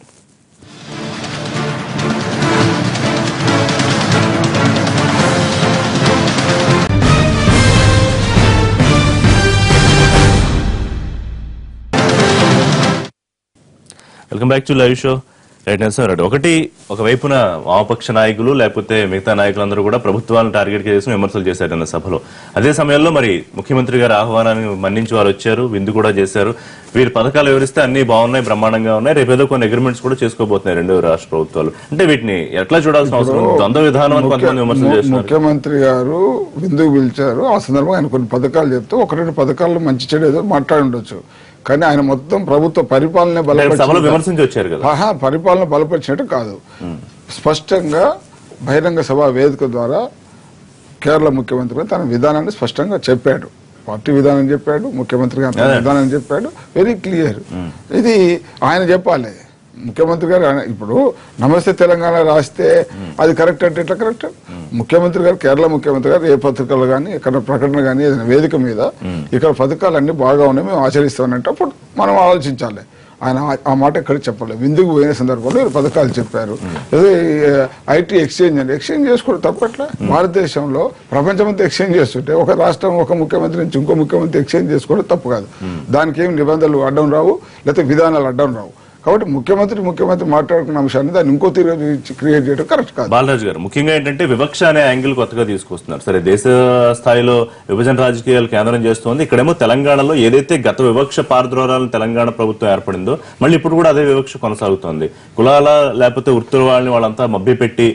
welcome back to live show right Reddy ఒకటి ఒకవైపున వామపక్ష నాయకులు లేకపోతే మిగతా నాయకులందరూ కూడా ప్రభుత్వాలను టార్గెట్ చేసి విమర్శలు చేశారు అన్న సభలో అదే సమయంలో మరి ముఖ్యమంత్రి గారి ఆహ్వానాన్ని మన్నించి వారు వచ్చారు విందు కూడా చేశారు వీరి పథకాలు వివరిస్తే అన్ని బాగున్నాయి బ్రహ్మాండంగా ఉన్నాయి రేపు ఏదో కొన్ని అగ్రిమెంట్స్ కూడా చేసుకోబోతున్నాయి రెండు రాష్ట్ర ప్రభుత్వాలు అంటే వీటిని ఎట్లా చూడాల్సిన అవసరం ఉంది ద్వంద్వ విధానం అని కొంతమంది విమర్శలు ము- చేస్తున్నారు ముఖ్యమంత్రి గారు విందుకు పిలిచారు ఆ సందర్భంగా ఆయన కొన్ని పథకాలు చెప్తే ఒక రెండు పథకాల్లో మంచి చెడు ఏదో మాట్లాడి ఉండొచ్చు కానీ ఆయన మొత్తం ప్రభుత్వ పరిపాలన అంటే సభలో బలపరిచి విమర్శించి వచ్చారు కదా ఆహా పరిపాలన బలపరిచినట్టు కాదు స్పష్టంగా బహిరంగ సభ వేదిక ద్వారా కేరళ ముఖ్యమంత్రి గారు తన విధానాన్ని స్పష్టంగా చెప్పాడు పార్టీ విధానం చెప్పాడు ముఖ్యమంత్రి గారు తన అదే. విధానం చెప్పాడు వెరీ క్లియర్ ఇది ఆయన చెప్పాలి ముఖ్యమంత్రి గారు ఆయన- ఇప్పుడు నమస్తే తెలంగాణ రాస్తే అది కరెక్ట్ అంటే ఎట్లా కరెక్ట్ ముఖ్యమంత్రి గారు కేరళ ముఖ్యమంత్రి గారు ఏ పత్రికలు కానీ ఎక్కడ ప్రకటన కానీ ఏదైనా వేదిక మీద ఇక్కడ పథకాలన్నీ బాగా ఉన్నాయి మేము ఆచరిస్తామంటే అప్పుడు మనం ఆలోచించాలి ఆయన ఆ- ఆ మాట ఎక్కడ చెప్పలేదు విందుకు పోయిన సందర్భంలో వీళ్ళు పథకాలు చెప్పారు ఏదో ఐటీ ఎక్స్చేంజ్ అని ఎక్స్చేంజ్ చేసుకోవడం తప్పట్లే భారతదేశంలో ప్రపంచమంతా ఎక్స్చేంజ్ చేస్తుంటే ఒక రాష్ట్రం ఒక ముఖ్యమంత్రి నుంచి ఇంకో ముఖ్యమంత్రి ఎక్స్చేంజ్ చేసుకోవడం తప్పు కాదు దానికి ఏం నిబంధనలు అడ్డం రావు లేకపోతే విధానాలు అడ్డం రావు కాబట్టి ముఖ్యమంత్రి ముఖ్యమంత్రి మాట్లాడుకున్న అంశాన్ని దాన్ని ఇంకో తీరు క్రియేట్ చేయడం కరెక్ట్ కాదు బాలరాజు గారు ముఖ్యంగా ఏంటంటే వివక్ష అనే యాంగిల్ కొత్తగా తీసుకొస్తున్నారు సరే దేశ స్థాయిలో విభజన రాజకీయాలు కేంద్రం చేస్తోంది ఇక్కడేమో తెలంగాణలో ఏదైతే గత వివక్ష పారద్రోరాలను తెలంగాణ ప్రభుత్వం ఏర్పడిందో మళ్ళీ ఇప్పుడు కూడా అదే వివక్ష కొనసాగుతోంది కులాల లేకపోతే వృత్తుల వాళ్ళని వాళ్ళంతా మభ్యపెట్టి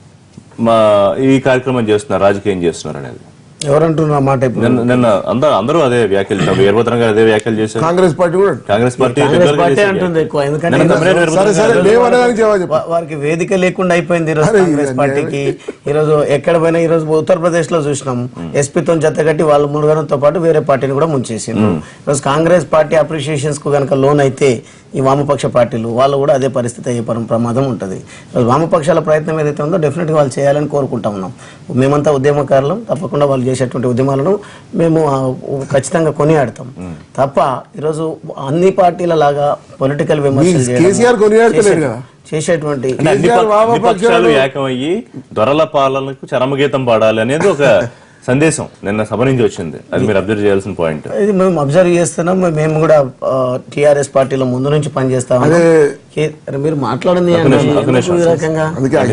మా ఈ కార్యక్రమం చేస్తున్నారు రాజకీయం చేస్తున్నారు అనేది ఎవరంటున్నారు ఆ మాట ఇప్పుడు నిన్న నిన్న అందరూ అందరూ అదే వ్యాఖ్యలు వీరభద్రం గారు అదే వ్యాఖ్యలు చేశారు కాంగ్రెస్ పార్టీ కూడా కాంగ్రెస్ పార్టీ కాంగ్రెస్ రెగ్యులర్గా పార్టీ చేసే అంటుంది ఎక్కువ ఎందుకంటే నిన్న ఈరోజు- తమ్మినేని వీరభద్రం సరే సరే గారు- మేము అనడానికి జవాబు చెప్పు. వా- వారికి వేదిక లేకుండా అయిపోయింది ఈరోజు అరే, కాంగ్రెస్ ఇది పార్టీకి ఈరోజు ఎక్కడ పోయినా ఈ రోజు ఉత్తరప్రదేశ్ లో చూసినాం ఎస్పీతో జతగట్టి వాళ్ళ మురుగనంతో పాటు వేరే పార్టీని కూడా ముంచేసిండ్రు ఈరోజు కాంగ్రెస్ పార్టీ అప్రిషియేషన్స్ కు గనక లోన్ అయితే ఈ వామపక్ష పార్టీలు వాళ్ళు కూడా అదే పరిస్థితి అయ్యే పరం- ప్రమాదం ఉంటుంది ఈరోజు వామపక్షాల ప్రయత్నం ఏదైతే ఉందో డెఫినెట్ గా వాళ్ళు చేయాలని కోరుకుంటా ఉన్నాం మేమంతా ఉద్యమకారులం తప్పకుండా వాళ్ళు చేసేటువంటి ఉద్యమాలను మేము ఆ, ఖచ్చితంగా కొనియాడతాం తప్ప ఈరోజు అన్ని పార్టీల లాగా పొలిటికల్ విమర్శలు మీ చేయడము, కేసీఆర్ కొనియాడతలేడు చేసే- కదా. చేసేటువంటి అంటే అన్ని కేసీఆర్ ప- వామపక్షాలు- అన్ని పక్షాలు ఏకమయ్యి దొరల పాలనకు చరమగీతం పాడాలి అనేది ఒక సందేశం నిన్న సభ నుంచి వచ్చింది అది మీరు అబ్జర్వ్ చేయాల్సిన పాయింట్ ఇది మేము అబ్జర్వ్ చేస్తున్నాం మేము కూడా టిఆర్ఎస్ పార్టీలో ముందు నుంచి పనిచేస్తాం అదే కే- అరే మీరు మాట్లాడింది ఒక నిమిషం, ఒక నిమిషం. ఈ రకంగా అందుకే ఆగిన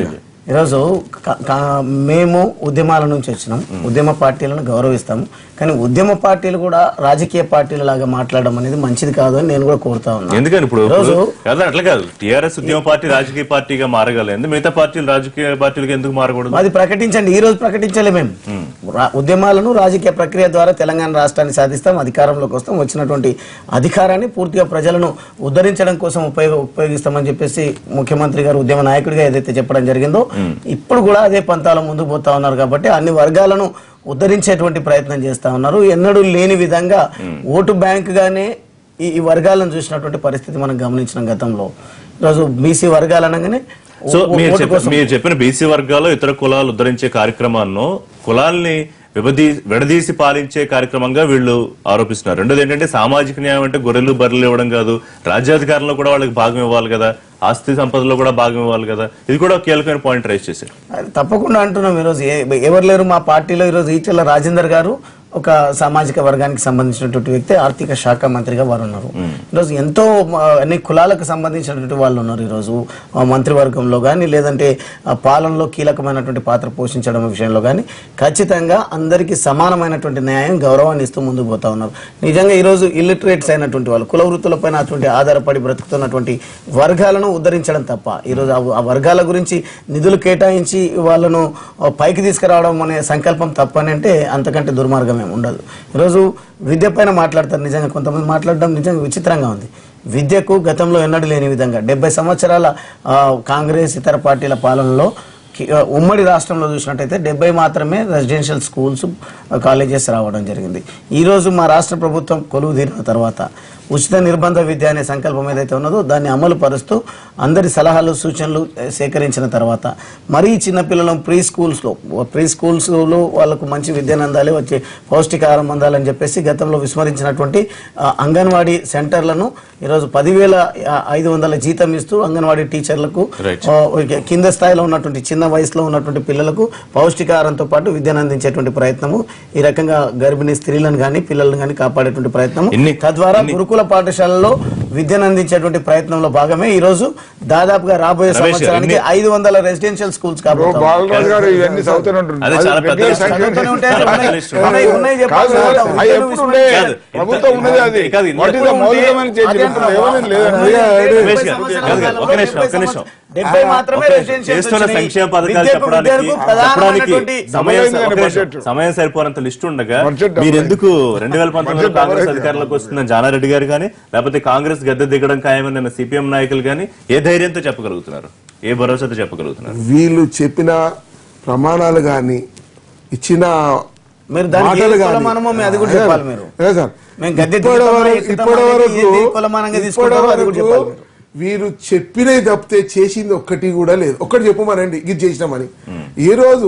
ఈరోజు క- క- మేము ఉద్యమాల నుంచి వచ్చినాం ఉద్యమ పార్టీలను గౌరవిస్తాము కానీ ఉద్యమ పార్టీలు కూడా రాజకీయ పార్టీల లాగా మాట్లాడడం అనేది మంచిది కాదు అని నేను కూడా కోరుతా ఉన్నాను ఎందుకని ఇప్పుడు ఈరోజు కాదు అట్లా కాదు టిఆర్ఎస్ ఉద్యమ పార్టీ రాజకీయ పార్టీగా మారగలేదు మిగతా పార్టీలు రాజకీయ పార్టీలకు ఎందుకు మారకూడదు అది ప్రకటించండి ఈ రోజు ప్రకటించలే మేము రా- ఉద్యమాలను రాజకీయ ప్రక్రియ ద్వారా తెలంగాణ రాష్ట్రాన్ని సాధిస్తాం అధికారంలోకి వస్తాం వచ్చినటువంటి అధికారాన్ని పూర్తిగా ప్రజలను ఉద్ధరించడం కోసం ఉపయోగ ఉపయోగిస్తామని చెప్పేసి ముఖ్యమంత్రి గారు ఉద్యమ నాయకుడిగా ఏదైతే చెప్పడం జరిగిందో ఇప్పుడు కూడా అదే పంతాల ముందుకు పోతా ఉన్నారు కాబట్టి అన్ని వర్గాలను ఉద్ధరించేటువంటి ప్రయత్నం చేస్తా ఉన్నారు ఎన్నడూ లేని విధంగా ఓటు బ్యాంక్ గానే ఈ ఈ వర్గాలను చూసినటువంటి పరిస్థితి మనం గమనించిన గతంలో ఈరోజు బీసీ వర్గాలు అనగానే సో ఓ- మీరు ఓటు చెప్ప కోసం మీరు చెప్పిన బీసీ వర్గాలు ఇతర కులాలు ఉద్ధరించే కార్యక్రమాలను కులాల్ని విభదీ విడదీసి పాలించే కార్యక్రమంగా వీళ్ళు ఆరోపిస్తున్నారు రెండోది ఏంటంటే సామాజిక న్యాయం అంటే గొర్రెలు బర్రెలు ఇవ్వడం కాదు రాజ్యాధికారంలో కూడా వాళ్ళకి భాగం ఇవ్వాలి కదా ఆస్తి సంపదలో కూడా భాగం ఇవ్వాలి కదా ఇది కూడా ఒక కీలకమైన పాయింట్ రైజ్ చేశారు అది తప్పకుండా అంటున్నాం ఈరోజు ఏ- ఎవరు లేరు మా పార్టీలో ఈరోజు ఈటెల రాజేందర్ గారు ఒక సామాజిక వర్గానికి సంబంధించినటువంటి వ్యక్తి ఆర్థిక శాఖ మంత్రిగా వారు ఉన్నారు ఈరోజు ఎంతో మ, అన్ని కులాలకు సంబంధించినటువంటి వాళ్ళు ఉన్నారు ఈరోజు ఆ, మంత్రివర్గంలో కానీ లేదంటే ఆ, పాలనలో కీలకమైనటువంటి పాత్ర పోషించడం విషయంలో కానీ ఖచ్చితంగా అందరికీ సమానమైనటువంటి న్యాయం గౌరవాన్ని ఇస్తూ ముందుకు పోతా ఉన్నారు నిజంగా ఈరోజు ఇల్లిటరేట్స్ అయినటువంటి వాళ్ళు కుల వృత్తులపైన అటువంటి ఆధారపడి బ్రతుకుతున్నటువంటి వర్గాలను ఉద్ధరించడం తప్ప ఈరోజు ఆ- ఆ వర్గాల గురించి నిధులు కేటాయించి వాళ్ళను ఆ, పైకి తీసుకురావడం అనే సంకల్పం తప్పని అంటే అంతకంటే దుర్మార్గం ఏమి ఉండదు ఈరోజు విద్య పైన మాట్లాడతారు నిజంగా కొంతమంది మాట్లాడడం నిజంగా విచిత్రంగా ఉంది విద్యకు గతంలో ఎన్నడూ లేని విధంగా డెబ్బై సంవత్సరాల ఆ, కాంగ్రెస్ ఇతర పార్టీల పాలనలో కి- ఆ, ఉమ్మడి రాష్ట్రంలో చూసినట్టయితే డెబ్బై మాత్రమే రెసిడెన్షియల్ స్కూల్స్ ఆ, కాలేజెస్ రావడం జరిగింది ఈ రోజు మా రాష్ట్ర ప్రభుత్వం కొలువు తీరిన తర్వాత ఉచిత నిర్బంధ విద్య అనే సంకల్పం ఏదైతే ఉన్నదో దాన్ని అమలు పరుస్తూ అందరి సలహాలు సూచనలు ఏ, సేకరించిన తర్వాత మరీ చిన్నపిల్లలను ప్రీ స్కూల్స్లో ప్రీ స్కూల్స్లో వాళ్ళకు మంచి విద్యను అందాలి వచ్చే పౌష్టికాహారం అందాలని చెప్పేసి గతంలో విస్మరించినటువంటి ఆ, అంగన్వాడీ సెంటర్లను ఈరోజు పదివేల ఆ, ఐదు వందల జీతం ఇస్తూ అంగన్వాడీ టీచర్లకు Right. ఆ, ఇక కింద స్థాయిలో ఉన్నటువంటి చిన్న వయసులో ఉన్నటువంటి పిల్లలకు పౌష్టికాహారంతో పాటు విద్యను అందించేటువంటి ప్రయత్నము ఈ రకంగా గర్భిణీ స్త్రీలను కానీ పిల్లలను కానీ కాపాడేటువంటి ప్రయత్నం ఎన్ని- తద్వారా గురుకుల పాఠశాలలో విద్యను అందించేటువంటి ప్రయత్నంలో భాగమే ఈ రోజు దాదాపుగా రాబోయే రమేష్ గారు, సంవత్సరానికి ఎన్ని- ఐదు వందల రెసిడెన్షియల్ స్కూల్స్ ఓ బాలరాజు గారు ఇవన్నీ చదువుతూనే ఉంటారు అదే చాలా పెద్ద లిస్ట్. చదువుతూనే ఉంటాయి. చాలా పెద్ద ఉన్నాయి. లిస్ట్. ఉన్నాయి, ఉన్నాయి చెప్పాలి కాదు సార్, కదా. అవి ఉద్యోగులు ఎప్పుడు ఉండే కాదు. ప్రభుత్వం ఉన్నది అది కాదు, ఇంత వాట్ ఇస్ ద ఎప్పుడు మౌలికమైన ఉండే? చేంజ్ అదే ఇప్పుడు ఏమీ లేదండి రమేష్ గారు, కాదు కాదు, ఒక నిమిషం, ఒక నిమిషం. డెబ్బై మాత్రమే ఓకే, రెసిడెన్షియల్ చేస్తున్న వచ్చినాయి. సంక్షేమ పథకాలు విద్యకు, చెప్పడానికి విద్యకు చెప్పడానికి ప్రధానమైనటువంటి సమయం డబల్ ఒక అయింది నిమిషం. బడ్జెట్. సమయం సరిపోనంత లిస్ట్ ఉండగా బడ్జెట్ డబల్ మీరు ఎందుకు రెండు వేల పంతొమ్మిదిలో బడ్జెట్ డబల్ కాంగ్రెస్ అయింది. అధికారంలోకి వస్తుందని జానారెడ్డి గారు కానీ లేకపోతే కాంగ్రెస్ గద్దె దిగడం ఖాయమని నిన్న సిపిఎం నాయకులు కానీ ఏ ధైర్యంతో చెప్పగలుగుతున్నారు ఏ భరోసాతో చెప్పగలుగుతున్నారు వీళ్ళు చెప్పిన ప్రమాణాలు కానీ ఇచ్చిన మీరు దానికి మాటలు ఏ గాని- కులమానమో మీ అది కూడా అదే చెప్పాలి మీరు. అదే సార్ మేము గద్దె ఇప్పటి దిగుతామా, వరకు- ఎక్కుతామా ఇప్పటి అనేది వరకు ఏది కులమానంగా ఇప్పటి తీసుకుంటారో అది కూడా వరకు చెప్పాలి మీరు. వీరు చెప్పినవి తప్పితే చేసింది ఒక్కటి కూడా లేదు ఒక్కటి చెప్పమనండి ఇది చేసినామని ఈ రోజు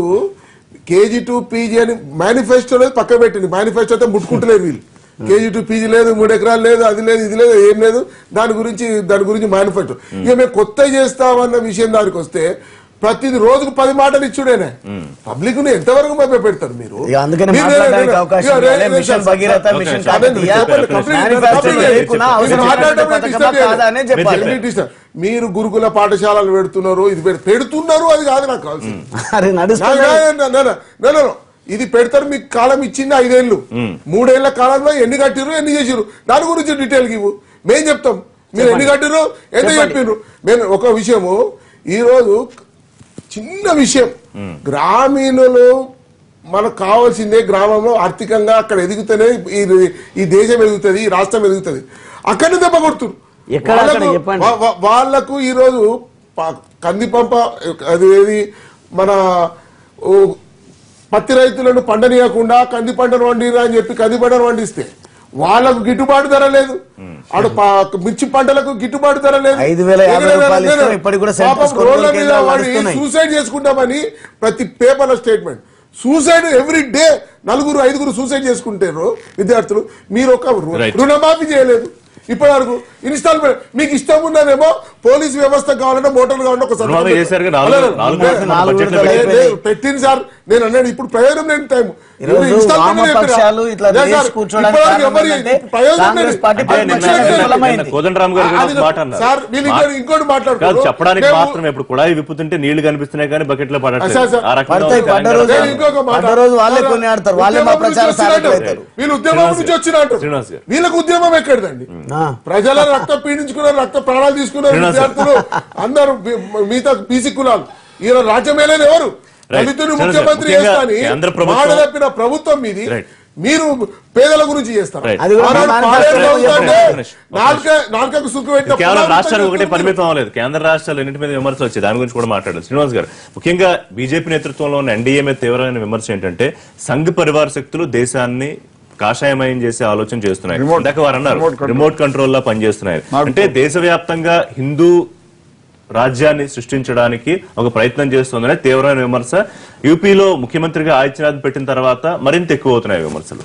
కేజీ టూ పీజీ అని మేనిఫెస్టో లేదు పక్క పెట్టింది మేనిఫెస్టో అయితే ముట్టుకుంటలేరు వీళ్ళు కేజీ టూ పీజీ లేదు మూడు ఎకరాలు లేదు అది లేదు ఇది లేదు ఏం లేదు దాని గురించి దాని గురించి మేనిఫెస్టో ఇక మేము కొత్త చేస్తామన్న విషయం దానికి వస్తే ప్రతి రోజుకు పది మాటలు ఇచ్చుడేనే పబ్లిక్ ను ఎంతవరకు మభ్య పెడతారు మీరు ఇక అందుకనే మీరు- మాట్లాడడానికి మీరు- అవకాశం ఇక రే- ఇవ్వాలి. రే- mission sir, Bhagiratha, sir, mission sir, అదే కాకతీయ, చెప్పండి, కంప్లీట్ manufacturing కంప్లీట్ లేకున్నా మీరు అవసరం మాట్లాడటం లేనటువంటి డిస్టర్బ్ పథకమా కాదా అనే చేయండి. చెప్పాలి. Complete disturb. మీరు గురుకుల పాఠశాలలు పెడుతున్నారు ఇది పెడు- పెడుతున్నారు అది కాదు నాకు కావాల్సింది అరే నా- నడుస్తుంది నా- నా- నా- నా- నా- నా- నా. ఇది పెడతారు మీకు కాలం ఇచ్చింది ఐదేళ్లు మూడేళ్ల కాలంలో ఎన్ని కట్టిరు ఎన్ని చేసిరు దాని గురించి డీటెయిల్ ఇవ్వు మేం చెప్తాం మీరు ఎన్ని కట్టిరు ఎంత చెప్పిర్రు నేను ఒక విషయము ఈ రోజు చిన్న విషయం గ్రామీణులు మనకు కావాల్సిందే గ్రామంలో ఆర్థికంగా అక్కడ ఎదుగుతూనే ఈ ఈ దేశం ఎదుగుతుంది ఈ రాష్ట్రం ఎదుగుతుంది అక్కడనే దెబ్బ కొడుతురు ఎక్కడ అక్కడ వాళ్ళకు- చెప్పండి. వా- వా- వాళ్ళకు ఈరోజు ప- కందిపంప అది ఏది మన ఓ, పత్తి రైతులను పండనీయకుండా కంది పంటను వండిరా అని చెప్పి కంది పంటను వండిస్తే వాళ్ళకు గిట్టుబాటు ధర లేదు ఆడు ప- మిర్చి పంటలకు గిట్టుబాటు ధర లేదు ఐదు వేల యాభై రూపాయలు ఇస్తున్నాం. ఇప్పటికి కూడా సెంటర్ పాపం కొనుగోలు రోడ్ల మీద కేంద్రాలు వాడి నడుస్తున్నాయి. సూసైడ్ చేసుకుంటామని ప్రతి paper statement suicide every day నలుగురు ఐదుగురు సూసైడ్ చేసుకుంటారు విద్యార్థులు మీరు ఒక రు- Right. రుణమాఫీ చేయలేదు ఇప్పటి వరకు ఇన్స్టాల్మెంట్ మీకు ఇష్టం ఉన్నదేమో పోలీస్ వ్యవస్థ కావాలంటే మోటార్లు కావాలంటే ఒక సంతకం రుణమాఫీ పెట్టు. చేశారుగా నాలుగు- అలా- నాలుగు లే- విడతల నాలుగు బడ్జెట్లో విడతలు పెట్టారు. లేదు, పెట్టింది సార్ నేను అన్నాడు ఇప్పుడు ప్రయోజనం లేని టైం ఈరోజు వామపక్షాలు ఇట్లా లేచి కూర్చోడానికి కారణం ఏంటంటే కాంగ్రెస్ పార్టీ అంటే నిన్న- ప్రతిపక్షంగా నిన్న- విఫలమైంది. నిన్న కోదండరామ్ గారు కూడా ఒక మాట అన్నారు సార్ వీళ్ళు ఇంకోటి ఇంకోటి కాదు మాట్లాడుతున్నారు చెప్పడానికి మేము- మాత్రం ఇప్పుడు కుళాయి విప్పుతుంటే నీళ్లు కనిపిస్తున్నాయి కానీ బకెట్ లో పడట్లేదు సార్, సార్. ఆ రకంగా పడతాయి, ఉంది పడ్డ తెలంగాణ రోజు- నేను ఇంకొక మాట. పడ్డ రోజు వాళ్ళే కొన్ని ఆడతారు, వాళ్ళే మా ఉద్యమం నుంచి ప్రచార వచ్చినట్టు. సారథులు అవుతారు. వీళ్ళు ఉద్యమం నుంచి వచ్చినట్టు శ్రీనివాస్ గారు. వీళ్ళకు ఉద్యమం ఎక్కడిదండి ఆ. ప్రజల రక్తం పీడించుకున్నారు రక్త ప్రాణాలు తీసుకున్నారు శ్రీనివాస్ విద్యార్థులు అందరూ బి- మిగతా బీసీ కులాలు ఈయన రాజ్యం ఏలేని ఎవరు Right. దళితుని శ్రీనివాస్ గారు, ముఖ్యమంత్రి ముఖ్యంగా చేస్తాని కేంద్ర ప్రభుత్వం- మాట తప్పిన ప్రభుత్వం మీది Right. మీరు పేదల గురించి చేస్తారు Right. అది కూడా ఆనాడు మన పాలేరు manifesto ప్రభుత్వం అంటే ఒక నిమిషం, ఒక నాలుక నాలుకకు సుఖం ఇది పెట్టిన కేవలం పునాదులు రాష్ట్రానికి ఒకటే తగ్గిస్తున్నారు. పరిమితం అవ్వలేదు కేంద్ర రాష్ట్రాలు ఎన్నింటి మీద విమర్శలు వచ్చాయి దాని గురించి కూడా మాట్లాడారు శ్రీనివాస్ గారు ముఖ్యంగా బీజేపీ నేతృత్వంలో ఉన్న ఎన్డీఏ మీద తీవ్రమైన విమర్శ ఏంటంటే సంఘ్ పరివార శక్తులు దేశాన్ని కాషాయమయం చేసే ఆలోచన చేస్తున్నాయి Remote- ఇందాక వారు అన్నారు remote control. రిమోట్ కంట్రోల్ లా పనిచేస్తున్నాయి నాకు- అంటే దేశవ్యాప్తంగా హిందూ రాజ్యాన్ని సృష్టించడానికి ఒక ప్రయత్నం చేస్తుందనే తీవ్రమైన విమర్శ యూపీలో ముఖ్యమంత్రిగా ఆదిత్యనాథ్ పెట్టిన తర్వాత మరింత ఎక్కువ అవుతున్నాయి విమర్శలు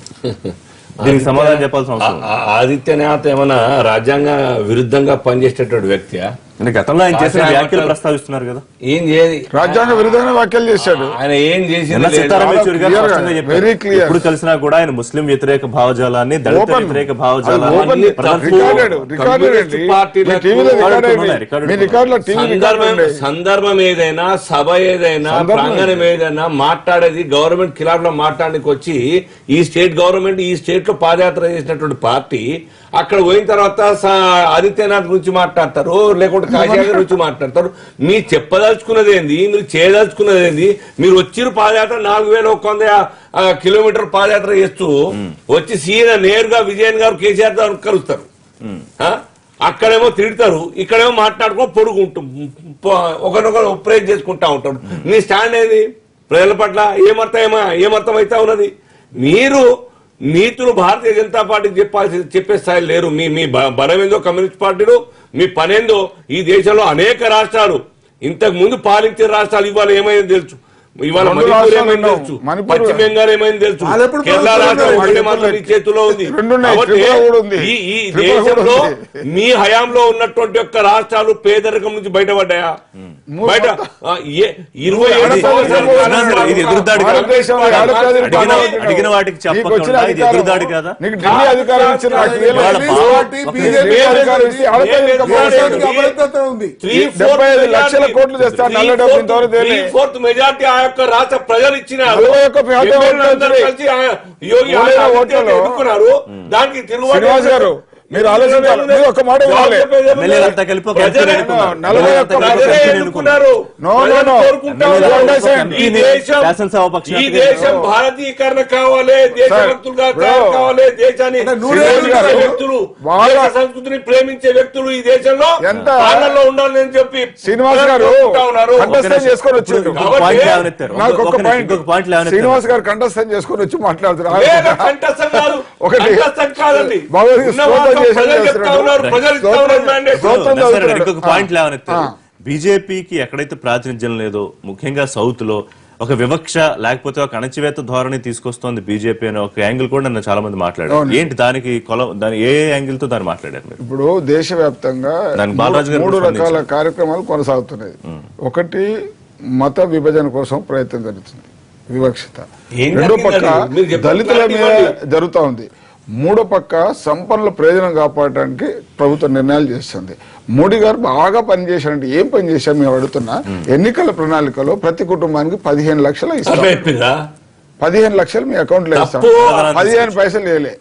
దీనికి సమాధానం చెప్పాల్సిన అవసరం ఉంది. ఆ- ఆ- ఆదిత్యనాథ్ ఏమన్నా రాజ్యాంగ విరుద్ధంగా పనిచేసేటటువంటి వ్యక్తి అంటే గతంలో ఆయన చేసిన ఆశయ వ్యాఖ్యలు వర్గాలు- ప్రస్తావిస్తున్నారు కదా ఏం చేయాలి రాజ్యాంగ విరుద్ధమైన వ్యాఖ్యలు చేశాడు ఆయన ఏం చేసింది నిన్న లేదు. సీతారాం యేచూరి గారు clear గా, స్పష్టంగా చెప్పారు. very clear. ఎప్పుడు కలిసినా కూడా ఆయన ముస్లిం వ్యతిరేక భావజాలాన్ని దళిత Open. వ్యతిరేక అది భావజాలాన్ని open అన్ని ప్రదర్శిస్తూ- recorded, recorded కమ్యూనిస్ట్ అండి. పార్టీలకు మీ టీవీలో రికార్డ్ రికార్డు అయింది. ఉన్నాయి, రికార్డు మీ ఉన్నాయి. రికార్డులో టీవీ రికార్డు సందర్భం ఉండే. సందర్భం ఏదైనా సభ ఏదైనా సందర్భం ప్రాంగణం ఏదైనా మాట్లాడేది గవర్నమెంట్ ఖిలాఫ్ లో మాట్లాడడానికి వచ్చి ఈ స్టేట్ గవర్నమెంట్ ఈ స్టేట్ లో పాదయాత్ర చేసినటువంటి పార్టీ అక్కడ పోయిన తర్వాత స- ఆదిత్యనాథ్ గురించి మాట్లాడతారు లేకుంటే కాశీయాగర్ గురించి మాట్లాడతారు మీరు చెప్పదలుచుకున్నది ఏంది మీరు చేయదలుచుకున్నది ఏంది మీరు వచ్చిన పాదయాత్ర నాలుగు వేల ఒక వంద ఆ, కిలోమీటర్ పాదయాత్ర చేస్తూ వచ్చి సీదా నేరుగా విజయన్ గారు కేసీఆర్ గారు కలుస్తారు ఆ? అక్కడేమో తిడతారు ఇక్కడేమో మాట్లాడుకో పొడుగుంటూ ఒకరినొకరు ప్రేజ్ చేసుకుంటా ఉంటారు నీ స్టాండ్ ఏది ప్రజల పట్ల ఏమర్థం ఏమ ఏమర్థం అయితే ఉన్నది మీరు నీతులు భారతీయ జనతా పార్టీకి చెప్పాల్సి చెప్పే స్థాయి లేరు మీ మీ బ- బలమేందో కమ్యూనిస్ట్ పార్టీలు మీ పనేందో ఈ దేశంలో అనేక రాష్ట్రాలు ఇంతకు ముందు పాలించే రాష్ట్రాలు ఇవాళ ఏమైంది తెలుసు ఇవాళ రెండు మణిపూర్ రాష్ట్రాలు ఏమైంది ఉన్నావు. తెలుసు మణిపూర్ పశ్చిమ బెంగాల్ ఏమైంది తెలుసు వాళ్ళు ఎప్పుడు కేరళ ప్రభుత్వం రాష్ట్రం ఉన్నారు? ఒకటే మాత్రం మీ చేతిలో ఉంది రెండు ఉన్నాయి, కాబట్టి త్రిపుర కూడా ఉంది. ఈ ఈ త్రిపుర కూడా దేశంలో ఉంది. మీ హయాంలో ఉన్నటువంటి యొక్క రాష్ట్రాలు పేదరికం నుంచి బయటపడ్డాయా బయట ఆ, ఏ- ఇరవై ఏడు ఆడపిల్లలు సంవత్సరాల ఏమో కాలం అన్నారు, ఇది ఎదురుదాడి కాదు. భారతదేశంలో ఏడాది అడిగిన- పాలన అడిగిన వాటికి నీకు చెప్పకుండా వచ్చిన ఇది అధికారం, ఎదురుదాడి కాదా? నీకు ఢిల్లీ అధికారం ఇచ్చిన నాకు ఇవ్వలేదు. ఇవాళ కాంగ్రెస్ పాపం- పార్టీ, ఒక బీజేపీ ఢిల్లీ అధికారం అధికారం ఇచ్చి ఇచ్చి ఆడపిల్లలకి ఏం అప్పగించాడు. చేశాడు? అభద్రత ఉంది త్రీ డెబ్బై ఐదు లక్షల కోట్లు తెస్తారు నల్ల డబ్బు ఇంతవరకు తేలే. ఫోర్త్ మెజార్టీ ఆ యొక్క రాష్ట్ర ప్రజలు ఇచ్చినారు నలభై ఒక్క శాతం ఎమ్మెల్యేలు అందరూ ఓట్లు కలిసి ఆ యోగి ఓట్లలో ఆదిత్యనాథ్ ఓట్లలో. ఎన్నుకున్నారు దానికి తిరుగుబాటు శ్రీనివాస్ గారు, మీరు ఆలోచించాలి. మీరు ఒక మాట వినాలి. ఎమ్మెల్యేలంతా కలిపి ఒక ప్రజలే ఎంపీని ఎన్నుకున్నారు. నలభై ఒక్క ఎమ్మెల్యేలంతా కలిపి ఒక ప్రజలే ఎంపీని ఎన్నుకున్నారు No, no, ప్రజలు no. కోరుకుంటా ఎమ్మెల్యేలు ఉన్నారు. understand. ఈ దేశం శాసనసభ పక్షానికి ఈ దేశం భారతీకరణ కావాలి దేశభక్తులుగా Sir, తయారు bro. కావాలి దేశాన్ని అంటే నూరు ప్రేమించే ఏళ్ళు కాదు. వ్యక్తులు బాగా- దేశ సంస్కృతిని ప్రేమించే వ్యక్తులు ఈ దేశంలో ఎంత? పాలనలో ఉండాలని చెప్పి శ్రీనివాస్ గారు కోరుకుంటా ఉన్నారు కంఠస్థం చేసుకొని వచ్చిండ్రు ఒక పాయింట్ లేవనెత్తారు నాకు ఒక ఒక నిమిషం, పాయింట్ ఇంకొక పాయింట్ లేవనెత్తారు శ్రీనివాస్ గారు కంఠస్థం చేసుకొని వచ్చి మాట్లాడుతున్నారు లేదా కంఠస్థం కాదు ఒకటి. కంఠస్థం కాదండి భగవద్గీత ఉన్న స్తోత్రం వాస్తవం చేసి ప్రజలు చెప్తా చేస్తున్నాడు. ఉన్నారు ప్రజలు ఇస్తా ఉన్నారు mandate. స్తోత్రం నరసరావు చదువుతున్నాడు. ఇంకొక పాయింట్ లేవనెత్తారు ఆ. బీజేపీకి ఎక్కడైతే ప్రాతినిధ్యం లేదో ముఖ్యంగా సౌత్ లో ఒక వివక్ష లేకపోతే ఒక అణచివేత ధోరణి తీసుకొస్తోంది బీజేపీ అనే ఒక యాంగిల్ కూడా నన్ను చాలా మంది మాట్లాడారు అవును. ఏంటి దానికి కొల దాని ఏ యాంగిల్ తో దాన్ని మాట్లాడారు మీరు ఇప్పుడు దేశవ్యాప్తంగా దానికి బాలరాజు గారు మూడు కూడా రకాల స్పందించారు. కార్యక్రమాలు కొనసాగుతున్నాయి ఒకటి మత విభజన కోసం ప్రయత్నం జరుగుతుంది వివక్షత ఏం రెండో పక్క జరిగిందండి? మీరు చెప్పండి, దళితుల clarity మీద ఇవ్వండి. జరుగుతా ఉంది మూడో పక్క సంపన్నుల ప్రయోజనం కాపాడటానికి ప్రభుత్వం నిర్ణయాలు చేస్తుంది మోడీ గారు బాగా పనిచేశారంటే ఏం పని చేశారు మేము అడుగుతున్నా ఎన్నికల ప్రణాళికలో ప్రతి కుటుంబానికి పదిహేను లక్షలు ఇస్తాం అట్లా చెప్పిందా పదిహేను లక్షలు మీ అకౌంట్ లో ఇస్తాం తప్పు. పదిహేను పైసలు వేయలే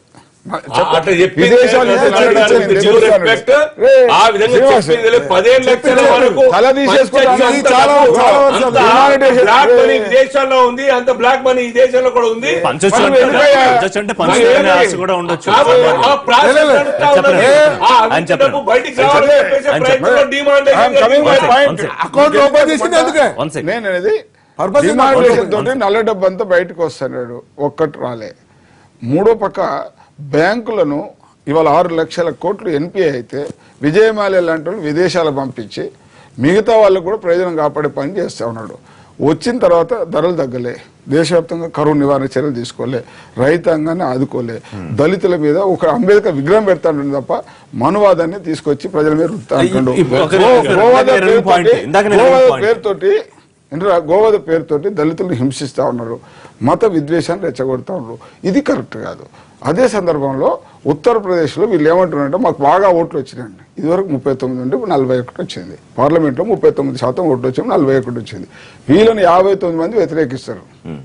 అట్లా చెప్పింది విదేశాలు లేదు, చేసే అట్లా చర్చలు చెప్పింది నేను due చూస్తాను. respect. రే, ఆ విధంగా శ్రీనివాస్, చెప్పింది లేదు. పదిహేను లక్షల చెప్పింది వరకు తల తీసేసుకుంటాను. పంచాయతీ ఇది అంతా చాలా- డబ్బు. చాలా వర్షాలు. అంత Demonetization. బ్లాక్ మనీ విదేశాల్లో ఉంది అంత బ్లాక్ మనీ ఈ దేశంలో కూడా ఉంది పంచొచ్చు మనం అంటే ఎందుకయ్యా? పంచొచ్చు అంటే పంచుకునే ఆశ కూడా ఉండొచ్చు కాబట్టి ఆ ప్రాసెస్ లే, లే, లే. నడుస్తా ఉన్నది. చెప్పండి. ఆ ఆయన అవినీతి చెప్పండి. డబ్బు బయటికి ఆయన రావాలని చెప్పండి. చెప్పేసి ఆయన ప్రయత్నంలో చెప్పండి. డిమాండేషన్ I'm coming One my second, point. one second. Account open చేసింది ఎందుకే అందుకే నేను అనేది Purpose ఏంది? డిమాండేషన్ One తోటి second. నల్ల డబ్బు అంతా బయటకు వస్తున్నాడు ఒక్కటి రాలే మూడో పక్క బ్యాంకులను ఇవాళ ఆరు లక్షల కోట్లు ఎన్పిఐ అయితే విజయమాల్య లాంటి వాళ్ళు విదేశాలు పంపించి మిగతా వాళ్ళకు కూడా ప్రయోజనం కాపాడే పని చేస్తా ఉన్నాడు వచ్చిన తర్వాత ధరలు తగ్గలే దేశవ్యాప్తంగా కరువు నివారణ చర్యలు తీసుకోలే రైతాంగాన్ని ఆదుకోలే దళితుల మీద ఒక అంబేద్కర్ విగ్రహం పెడతాడు తప్ప మనువాదాన్ని తీసుకొచ్చి ప్రజల మీద రుత్తా అంటుండు ఇప్పుడు ఒక- గో- ఒక- గోవాద ఇందాక నేను పేరుతోటి- point. ఇందాక నేను గోవాద point. పేరుతోటి అంటే గోవధ పేరుతోటి దళితులను హింసిస్తా ఉన్నారు మత విద్వేషాన్ని రెచ్చగొడతా ఉన్నారు ఇది కరెక్ట్ కాదు అదే సందర్భంలో ఉత్తరప్రదేశ్లో వీళ్ళు ఏమంటున్నారంటే మాకు బాగా ఓట్లు వచ్చినాయండి ఇదివరకు ముప్పై తొమ్మిది నుండి ఇప్పుడు నలభై ఒకటి వచ్చింది పార్లమెంట్లో ముప్పై తొమ్మిది శాతం ఓట్లు వచ్చింది నలభై ఒకటి వచ్చింది వీళ్ళని యాభై తొమ్మిది మంది వ్యతిరేకిస్తారు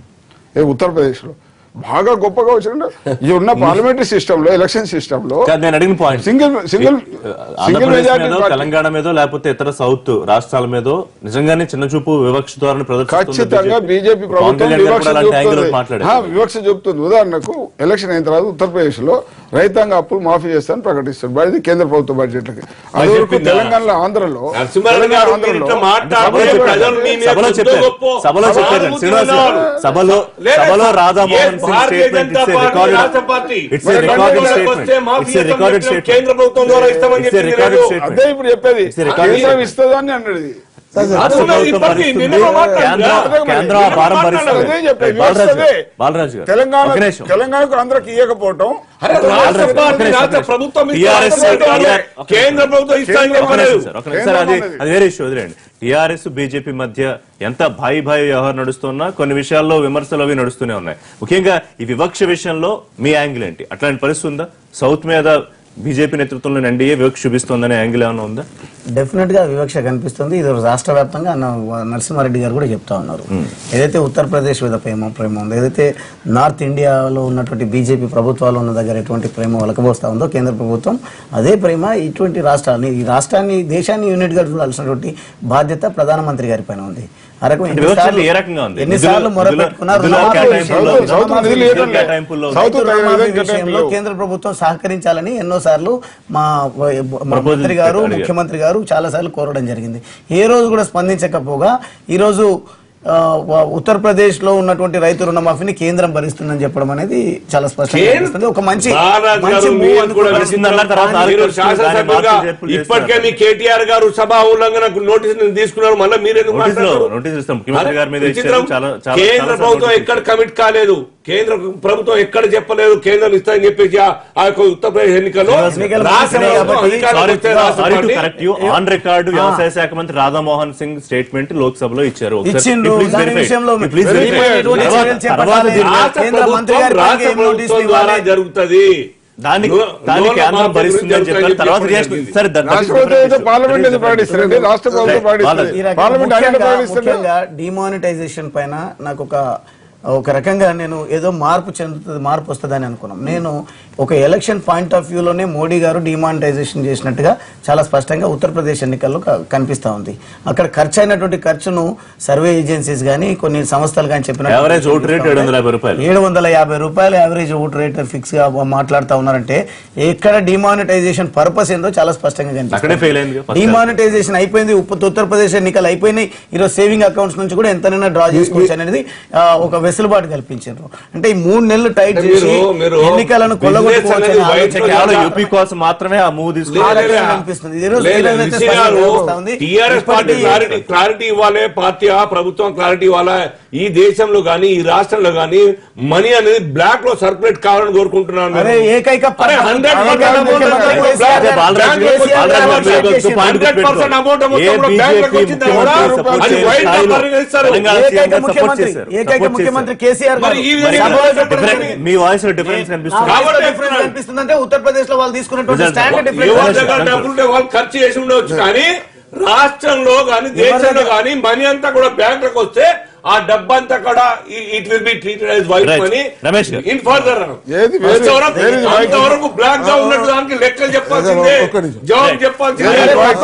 ఏ ఉత్తరప్రదేశ్లో బాగా గొప్పగా వచ్చిన ఈ ఉన్న పార్లమెంటరీ సిస్టంలో ఎలక్షన్ సిస్టంలో కాదు, నేను అడిగిన point single single single Andhra Pradesh majority మీదో తెలంగాణ మీదో లేకపోతే ఇతర సౌత్ రాష్ట్రాల మీదో నిజంగానే చిన్న చూపు వివక్ష ధోరణి ఖచ్చితంగా బీజేపీ ప్రభుత్వం వివక్ష చూపుతుంది మాట్లాడారు ఆ, వివక్ష చెబుతుంది ఉదాహరణకు ఎలక్షన్ అయిన తర్వాత ఉత్తరప్రదేశ్ లో రైతాంగ అప్పులు మాఫీ చేస్తానని ప్రకటిస్తారు బ- ఇది కేంద్ర ప్రభుత్వ బడ్జెట్లకి అది వరకు చెప్పిందా? తెలంగాణలో ఆంధ్రలో నరసింహారావు తెలంగాణ గారు మీరు ఇట్లా మాట్లాడితే సభలో చెప్పారు. ప్రజలు మీ మీద సభలో కొద్దో చెప్పారు గొప్ప సభలో చెప్పారు సానుభూతి శ్రీనివాస్ గారు. ఉన్నారు. సభలో లేదా సభలో సార్, రాధామోహన్ ఏ Singh Bharatiya statement Janata it's party, రాష్ట్ర పార్టీ ఇట్స్ ఏ మరి రికార్డెడ్ రంగంలోకి స్టేట్మెంట్ వస్తే మాఫీ ఇట్స్ ఏ చేస్తామని రికార్డెడ్ చెప్పిన స్టేట్మెంట్ కేంద్ర ప్రభుత్వం ద్వారా ఇస్తామని It's a చెప్పింది recorded లేదు. statement. అదే ఇప్పుడు చెప్పేది It's a recorded కేంద్రం statement. ఇస్తుందని అన్నది రాష్ట్ర అసలు ప్రభుత్వం ఇప్పటికీ భరిస్తుంది. నిన్న మాట్లాడారు. కేంద్ర కేంద్ర ఆ భారం భరిస్తుంది అదే చెప్పేది. బాలరాజు అదే. గారు, బాలరాజు గారు తెలంగాణ ఒక నిమిషం. తెలంగాణకు ఆంధ్రకి ఇవ్వకపోవటం అరే రాష్ట్ర పార్టీ రాష్ట్ర ప్రభుత్వం ఇస్తే TRS రాష్ట్ర ప్రభుత్వం TRS అంటే కేంద్ర ప్రభుత్వం ఇస్తామని కేంద్ర ఒక చెప్పలేదు నిమిషం సార్, ఒక నిమిషం సార్, అది అది వేరే ఇష్యూ వదిలేండి టీఆర్ఎస్ బీజేపీ మధ్య ఎంత భాయి భాయి వ్యవహారం నడుస్తున్నా కొన్ని విషయాల్లో విమర్శలు అవి నడుస్తూనే ఉన్నాయి ముఖ్యంగా ఈ వివక్ష విషయంలో మీ యాంగిల్ ఏంటి అట్లాంటి పరిస్థితి ఉందా సౌత్ మీద బీజేపీ నేతృత్వంలోని ఎన్డీఏ వివక్ష చూపిస్తోందనే యాంగిల్ ఏమైనా ఉందా డెఫినెట్ గా వివక్ష కనిపిస్తుంది ఇది రాష్ట్ర వ్యాప్తంగా న- నరసింహారెడ్డి గారు కూడా చెప్తా ఉన్నారు ఏదైతే ఉత్తరప్రదేశ్ మీద ప్రేమ ప్రేమ ఉందో ఏదైతే నార్త్ ఇండియాలో ఉన్నటువంటి బీజేపీ ప్రభుత్వాలు ఉన్న దగ్గర ఎటువంటి ప్రేమ వలకబోస్తా ఉందో కేంద్ర ప్రభుత్వం అదే ప్రేమ ఇటువంటి రాష్ట్రాన్ని ఈ రాష్ట్రాన్ని దేశాన్ని యూనిట్ గా చూడాల్సినటువంటి బాధ్యత ప్రధానమంత్రి గారి పైన ఉంది ఆ రకం అంటే వివక్ష ఎన్నిసార్లు- ఏ రకంగా ఉంది? ఎన్నిసార్లు నిధుల- మొరపెట్టుకున్నారు నిధుల రుణమాఫీ కేటాయింపుల్లో- విషయంలో- సౌత్ రుణమాఫీ నిధులు విషయంలో- ఇవ్వట్లే. కేటాయింపుల్లో సౌత్ రైతు తగిన రుణమాఫీ విధంగా విషయంలో కేటాయింపులు. కేంద్ర ప్రభుత్వం సహకరించాలని ఎన్నోసార్లు మా మా Proposal మంత్రి గారు అడిగారు. ముఖ్యమంత్రి గారు చాలా సార్లు కోరడం జరిగింది ఏ రోజు కూడా స్పందించకపోగా ఈ రోజు ఆ, వ- ఉత్తరప్రదేశ్ లో ఉన్నటువంటి రైతు రుణమాఫీని కేంద్రం భరిస్తుందని చెప్పడం అనేది చాలా స్పష్టంగా కేంద్ర- కనిపిస్తుంది. ఒక మంచి మహారాజ్ మంచి గారు move మీరు అనుకో- కూడా కలిసింది అన్నారు తర్వాత మీరు ఆలోచించి దాన్ని శాసనసభ్యులుగా మార్పులు చేర్పులు ఇప్పటికే చేస్తున్నారు. మీ కేటీఆర్ గారు సభా ఉల్లంఘనకు నోటీస్ తీసుకున్నారు మళ్ళీ మీరెందుకు నోటీసులో మాట్లాడతారు? నోటీసులు ఇస్తాం ముఖ్యమంత్రి గారి మీద విచిత్రం. ఇచ్చారు చాలా చాలా కేంద్ర చాలా ప్రభుత్వం నోటీసులు ఎక్కడ కమిట్ కాలేదు కేంద్ర ప్రభుత్వం ఎక్కడ చెప్పలేదు కేంద్రం ఇస్తాయని చెప్పేసి ఆ- ఆ యొక్క ఉత్తరప్రదేశ్ ఎన్నికల్లో ఎన్నికల రాష్ట్ర ముగిసినాయి ప్రభుత్వం కాబట్టి అధికారంలోకి సారీ వస్తే రాష్ట్ర sorry to party- correct you on record వ్యవసాయ శాఖ మంత్రి రాధామోహన్ సింగ్ స్టేట్మెంట్ లోక్సభలో ఇచ్చారు ఒకసారి ఇచ్చిండ్రు please దాని verify. విషయంలో Please verify. వెరిఫై ఎటువంటి తర్వాత- చర్యలు తర్వాత చేపట్టాలి? దీన్ని- రాష్ట్ర కేంద్ర మంత్రి ప్రభుత్వం గారి రాష్ట్ర పైకి నోటీసులు ప్రభుత్వం ద్వారా ఇవ్వాలి. జరుగుతుంది దానికి లో- దానికి లోన్ల కేంద్రం మాఫీ భరిస్తుందని గురించి చెప్పారు జరుగుతుంది తర్వాత చెప్పడం రియాక్షన్ జరిగింది. సరే that- that is రాష్ట్ర ప్రభుత్వం different అయితే issue. పార్లమెంట్ That is ఎందుకు different ప్రకటిస్తారండి రాష్ట్ర ప్రభుత్వం Right. ప్రకటిస్తుంది ఈ రకంగా పార్లమెంట్ ఆయన ముఖ్యంగా- ప్రకటిస్తారు ముఖ్యంగా డిమానిటైజేషన్ పైన నాకు ఒక ఒక రకంగా నేను ఏదో మార్పు చెందుతుంది మార్పు వస్తుందని అనుకున్నాం నేను ఒక ఎలక్షన్ పాయింట్ ఆఫ్ వ్యూలోనే మోడీ గారు డిమానిటైజేషన్ చేసినట్టుగా చాలా స్పష్టంగా ఉత్తరప్రదేశ్ ఎన్నికల్లో క- కనిపిస్తా ఉంది అక్కడ ఖర్చు అయినటువంటి ఖర్చును సర్వే ఏజెన్సీస్ కానీ కొన్ని సంస్థలు కానీ చెప్పిన Average vote rate 750 రూపాయలు. ఏడు వందల యాభై రూపాయలు యావరేజ్ ఓట్ రేట్ ఫిక్స్ గా మాట్లాడుతా ఉన్నారంటే ఎక్కడ డిమానిటైజేషన్ పర్పస్ ఏందో చాలా స్పష్టంగా అక్కడే fail అయింది కదా first డిమానిటైజేషన్ అయిపోయింది ఉప్ప- ఉత్తరప్రదేశ్ ఎన్నికలు అయిపోయినాయి ఈరోజు సేవింగ్ అకౌంట్స్ నుంచి కూడా ఎంతనైనా డ్రా చేసుకోవచ్చు అనేది ఆ, ఒక వెసులుబాటు కల్పించారు అంటే ఈ మూడు నెలలు టైట్ అంటే చేసి మీరు- మీరు ఎన్నికలను business కొల్లగొట్టుకోవచ్చు అనేది అనే వైట్ ఆలోచన లో కేవలం లేదా- యూపీ కోసం మాత్రమే ఆ మూవ్ లేదు, తీసుకున్నారు లేదు. ఆలోచన కనిపిస్తుంది. ఈ రోజు లేదు, ఏదైతే విజయ్ స్పష్టంగా గారు, కనిపిస్తా ఉంది, టీఆర్ఎస్ పార్టీ ఇప్పటికీ- క్లారిటీ క్లారిటీ ఇవ్వాలి పార్టీ ఆ ప్రభుత్వం క్లారిటీ ఇవ్వాలా ఈ దేశంలో గానీ ఈ రాష్ట్రంలో గానీ మనీ అనేది బ్లాక్ లో సర్క్యులేట్ కావాలని కోరుకుంటున్నాను నేను. అరే ఏకైక అరే, 100% అదే amount ముఖ్యమంత్రి మొత్తం కేసీఆర్ black- గారు- బాలరాజు black గారు- లోకి బాలరాజు గారు వచ్చింది. మీరు ఒక point 100% amount మొత్తం ఏ కూడా black లోకి బీజేపీ వచ్చింది కదా? ముఖ్యమంత్రి అది support white చేసే లో పరిగణిస్తారు. తెలంగాణ ఏకైక సీఎం గారు support ముఖ్యమంత్రి చేశారు. ఏకైక Support ముఖ్యమంత్రి చేశారు. కేసీఆర్ మరి ఈ గారు విధంగా సభలో చెప్పండి. చెప్పండి. Different- మీ వాయిస్ లో డిఫరెన్స్ కనిపిస్తుంది కాబట్టి డిఫరెన్స్ కనిపిస్తుందంటే ఉత్తరప్రదేశ్ లో వాళ్ళు తీసుకున్నటువంటి Result. స్టాండ్ ఎవరి డిఫరెన్స్ దగ్గర డబ్బులు ఉంటే వాళ్ళు ఖర్చు చేసి ఉండవచ్చు కానీ రాష్ట్రంలో గాని దేశంలో గాని మనీ అంతా కూడా బ్యాంకులకు వస్తే ఆ డబ్బంతా కూడా it will be treated as white Right. Money Ramesh గారు. ఇన్ ఫర్దర్ ఏది వేరే- అంతవరకు వేరేది white money. అంతవరకు బ్లాక్ గా ఉన్నట్టు దానికి లెక్కలు చెప్పాల్సిందే ఒక్క నిమిషం. జవాబు Right. చెప్పాల్సిందే వేరే white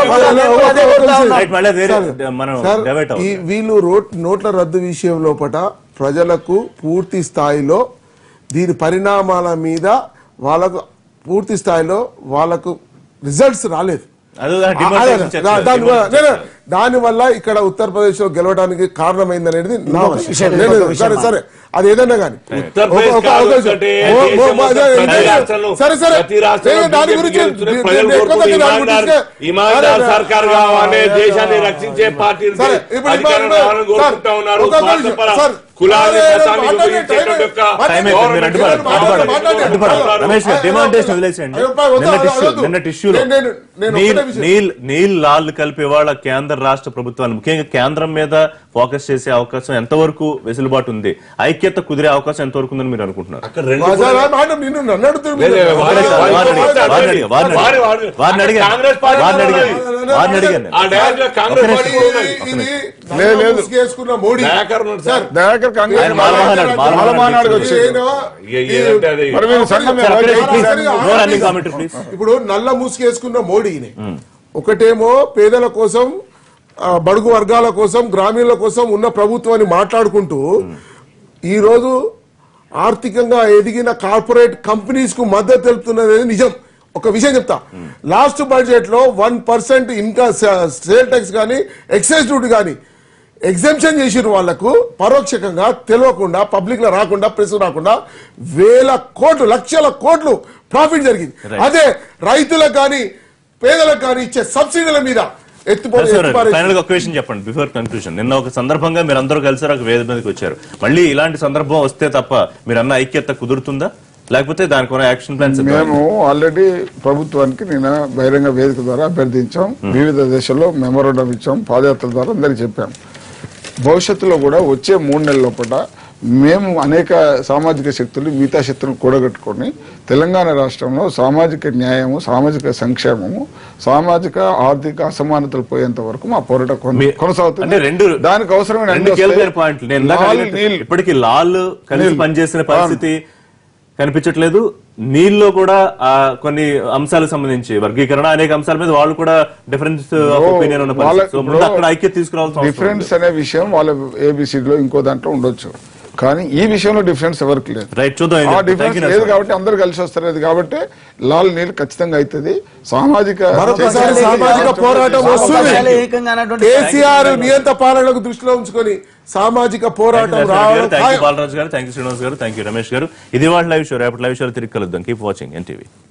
money. రైట్ మళ్ళీ వేరే మనం సార్, డైవర్ట్ ఈ అవుతాం వీళ్ళు రోట్ నోట్ల రద్దు విషయం లోపల ప్రజలకు పూర్తి స్థాయిలో దీని పరిణామాల మీద వాళ్ళకు పూర్తి స్థాయిలో వాళ్ళకు రిజల్ట్స్ రాలేదు అదే ఆ- demonstration అదే, చర్చ. దా- దాని వల్ల- demonstration నేను- దాని వల్ల ఇక్కడ ఉత్తరప్రదేశ్ లో గెలవడానికి కారణమైంది అనేది నా ఇంకొక విషయం. విషయం, నేను- ఇంకొక సరే విషయం. సరే అది ఏదైనా కానీ ఉత్తరప్రదేశ్ కాదు ఒకటే, దేశం మొత్తం ప్రతి రాష్ట్రంలో, సరే సరే ప్రతి రాష్ట్రంలో నేను దాని BJP గురించి గెలుస్తుంది. నేను ప్రజలు ఎక్కువ కోరుకునే దాని ఇమాన్దార్ గురించి- ఇమాన్దార్ సరే, సర్కార్ కావాలి దేశాన్ని రక్షించే పార్టీ సరే, ఇప్పుడు అధికారం ఇమాన్దార్- రావాలని కోరుకుంటా ఉన్నారు ఒక నిమిషం, స్వార్థపర సార్. కులాన్ని అదే, మతాన్ని మాట్లాడండి, విభజించేటువంటి యొక్క మాట్లాడండి. టైం అయిపోయింది, మీరు అడ్డుపడండి, మాట్లాడండి, అడ్డుపడండి. మాట్లాడండి. అడ్డుపడండి. రమేష్ గారు డిమాండేషన్ వదిలేసేయండి అయ్యో, వద్దు, నిన్న వద్దు, టిష్యూ వద్దు. నిన్న టిష్యూలో నేను- నేను- నేను నీల్ ఒకటే విషయం. నీల్ నీల్ లాల్ కలిపి ఇవాళ కేంద్ర ఆంధ్ర రాష్ట్ర ప్రభుత్వాన్ని ముఖ్యంగా కేంద్రం మీద ఫోకస్ చేసే అవకాశం ఎంతవరకు వెసులుబాటు ఉంది ఐక్యత కుదిరే అవకాశం ఎంతవరకు ఉందని మీరు అనుకుంటున్నారు అక్కడ రెండు బజారా మేడం నిన్ను నన్ను అడుగుతున్నారు లేదు, లేదు, వారి- వారిని వారి- అడిగాను, వారిని అడిగాను, వారిని వారి- అడిగాను. వారి- వారిని అడిగాను. కాంగ్రెస్ పార్టీ వారిని అడిగాను. ఉన్నది. వారిని అడిగాను నేను. ఆ డయాస్ లో కాంగ్రెస్ ఒక్క పార్టీ నిమిషం. ఉన్నది. ఇది లేదు, లేదు. ముసుగేసుకున్న మోడీ దయాకర్ ఉన్నాడు సార్. దయాకర్ కాంగ్రెస్ ఆయన మాలమానాడు, మాలమానాడు మాలమానాడుకి వచ్చి ఈయన- ఇక ఏదంటే అది. మరి మీరు సంఘం సార్, అక్కడే ఎవరు please, చేశారు? no running commentary, please. ఇప్పుడు నల్ల ముసుగేసుకున్న మోడీని ఒకటేమో పేదల కోసం ఆ, బడుగు వర్గాల కోసం గ్రామీణుల కోసం ఉన్న ప్రభుత్వాన్ని మాట్లాడుకుంటూ ఈ రోజు ఆర్థికంగా ఎదిగిన కార్పొరేట్ కంపెనీస్ కు మద్దతు తెలుపుతున్నది నిజం ఒక విషయం చెప్తా లాస్ట్ బడ్జెట్ లో వన్ పర్సెంట్ ఇంకా సేల్ ట్యాక్స్ కానీ ఎక్సైజ్ డ్యూటీ కానీ ఎగ్జామ్షన్ చేసిన వాళ్లకు పరోక్షకంగా తెలియకుండా పబ్లిక్ లో రాకుండా ప్రెస్ రాకుండా వేల కోట్లు లక్షల కోట్లు ప్రాఫిట్ జరిగింది అదే రైతులకు కానీ పేదలకు కానీ ఇచ్చే సబ్సిడీల మీద ఎత్తుపో ఎత్తుపారేసి- ఫైనల్ గా ఒక విషయం చెప్పండి బిఫోర్ కన్క్లూషన్ నిన్న ఒక సందర్భంగా మీరు అందరూ కలిసి ఒక వేదిక మీదకి వచ్చారు మళ్ళీ ఇలాంటి సందర్భం వస్తే తప్ప మీరు అన్న ఐక్యత కుదురుతుందా లేకపోతే దానికి ఉన్న యాక్షన్ ప్లాన్స్ మేము ఆల్రెడీ ప్రభుత్వానికి నిన్న బహిరంగ వేదిక ద్వారా అభ్యర్థించాం వివిధ దశల్లో మెమోరండం ఇచ్చాం పాదయాత్ర ద్వారా అందరికి చెప్పాం భవిష్యత్తులో కూడా వచ్చే మూడు నెలల లోపల మేము అనేక సామాజిక శక్తులు మిగతా శక్తులను కూడగట్టుకొని తెలంగాణ రాష్ట్రంలో సామాజిక న్యాయము సామాజిక సంక్షేమము సామాజిక ఆర్థిక అసమానతలు పోయేంత వరకు మా పోరాటం కొన- మీ- కొనసాగుతుంది అంటే రెండు దానికి అవసరమైన రెండు అన్ని కీలకమైన వస్తాయి. పాయింట్లు నేను ఇందాక లాల్, అడిగినట్టు నీల్. ఇప్పటికీ లాల్ కలిసి నీల్. పనిచేసిన పరిస్థితి కనిపించట్లేదు నీళ్ళలో కూడా ఆ కొన్ని అంశాలకు సంబంధించి వర్గీకరణ అనేక అంశాల మీద వాళ్ళు కూడా డిఫరెన్స్ ఆఫ్ ఒపీనియన్ ఉన్న వాళ్ళ- పరిస్థితి సో ముందు అక్కడ ఐక్యత తీసుకురావాల్సిన అవసరం ఉంది. డిఫరెన్స్ అనే విషయం వాళ్ళ ABCD లో ఇంకో దాంట్లో ఉండొచ్చు కానీ ఈ విషయంలో డిఫరెన్స్ ఎవరికి లేదు రైట్ చూద్దాం ఏం ఆ చెప్తారు. Thank డిఫరెన్స్ you, లేదు నరసింహ. కాబట్టి అందరు కలిసి వస్తారు అది కాబట్టి లాల్ నీళ్ళు ఖచ్చితంగా అవుతుంది సామాజిక మరొకసారి సామాజిక పోరాటం వస్తుంది వామపక్షాలు ఏకంగా అన్నటువంటి కేసీఆర్ నియంత పాలనకు దృష్టిలో ఉంచుకొని సామాజిక Thank you, పోరాటం నరసింహ గారు. రావడం Thank you, ఖాయం. బాలరాజు గారు థ్యాంక్ యూ శ్రీనివాస్ గారు థ్యాంక్ యూ రమేష్ గారు ఇది వాళ్ళ లైవ్ షో రేపటి లైవ్ షో తిరిగి కలుద్దాం కీప్ వాచింగ్ ఎన్టీవీ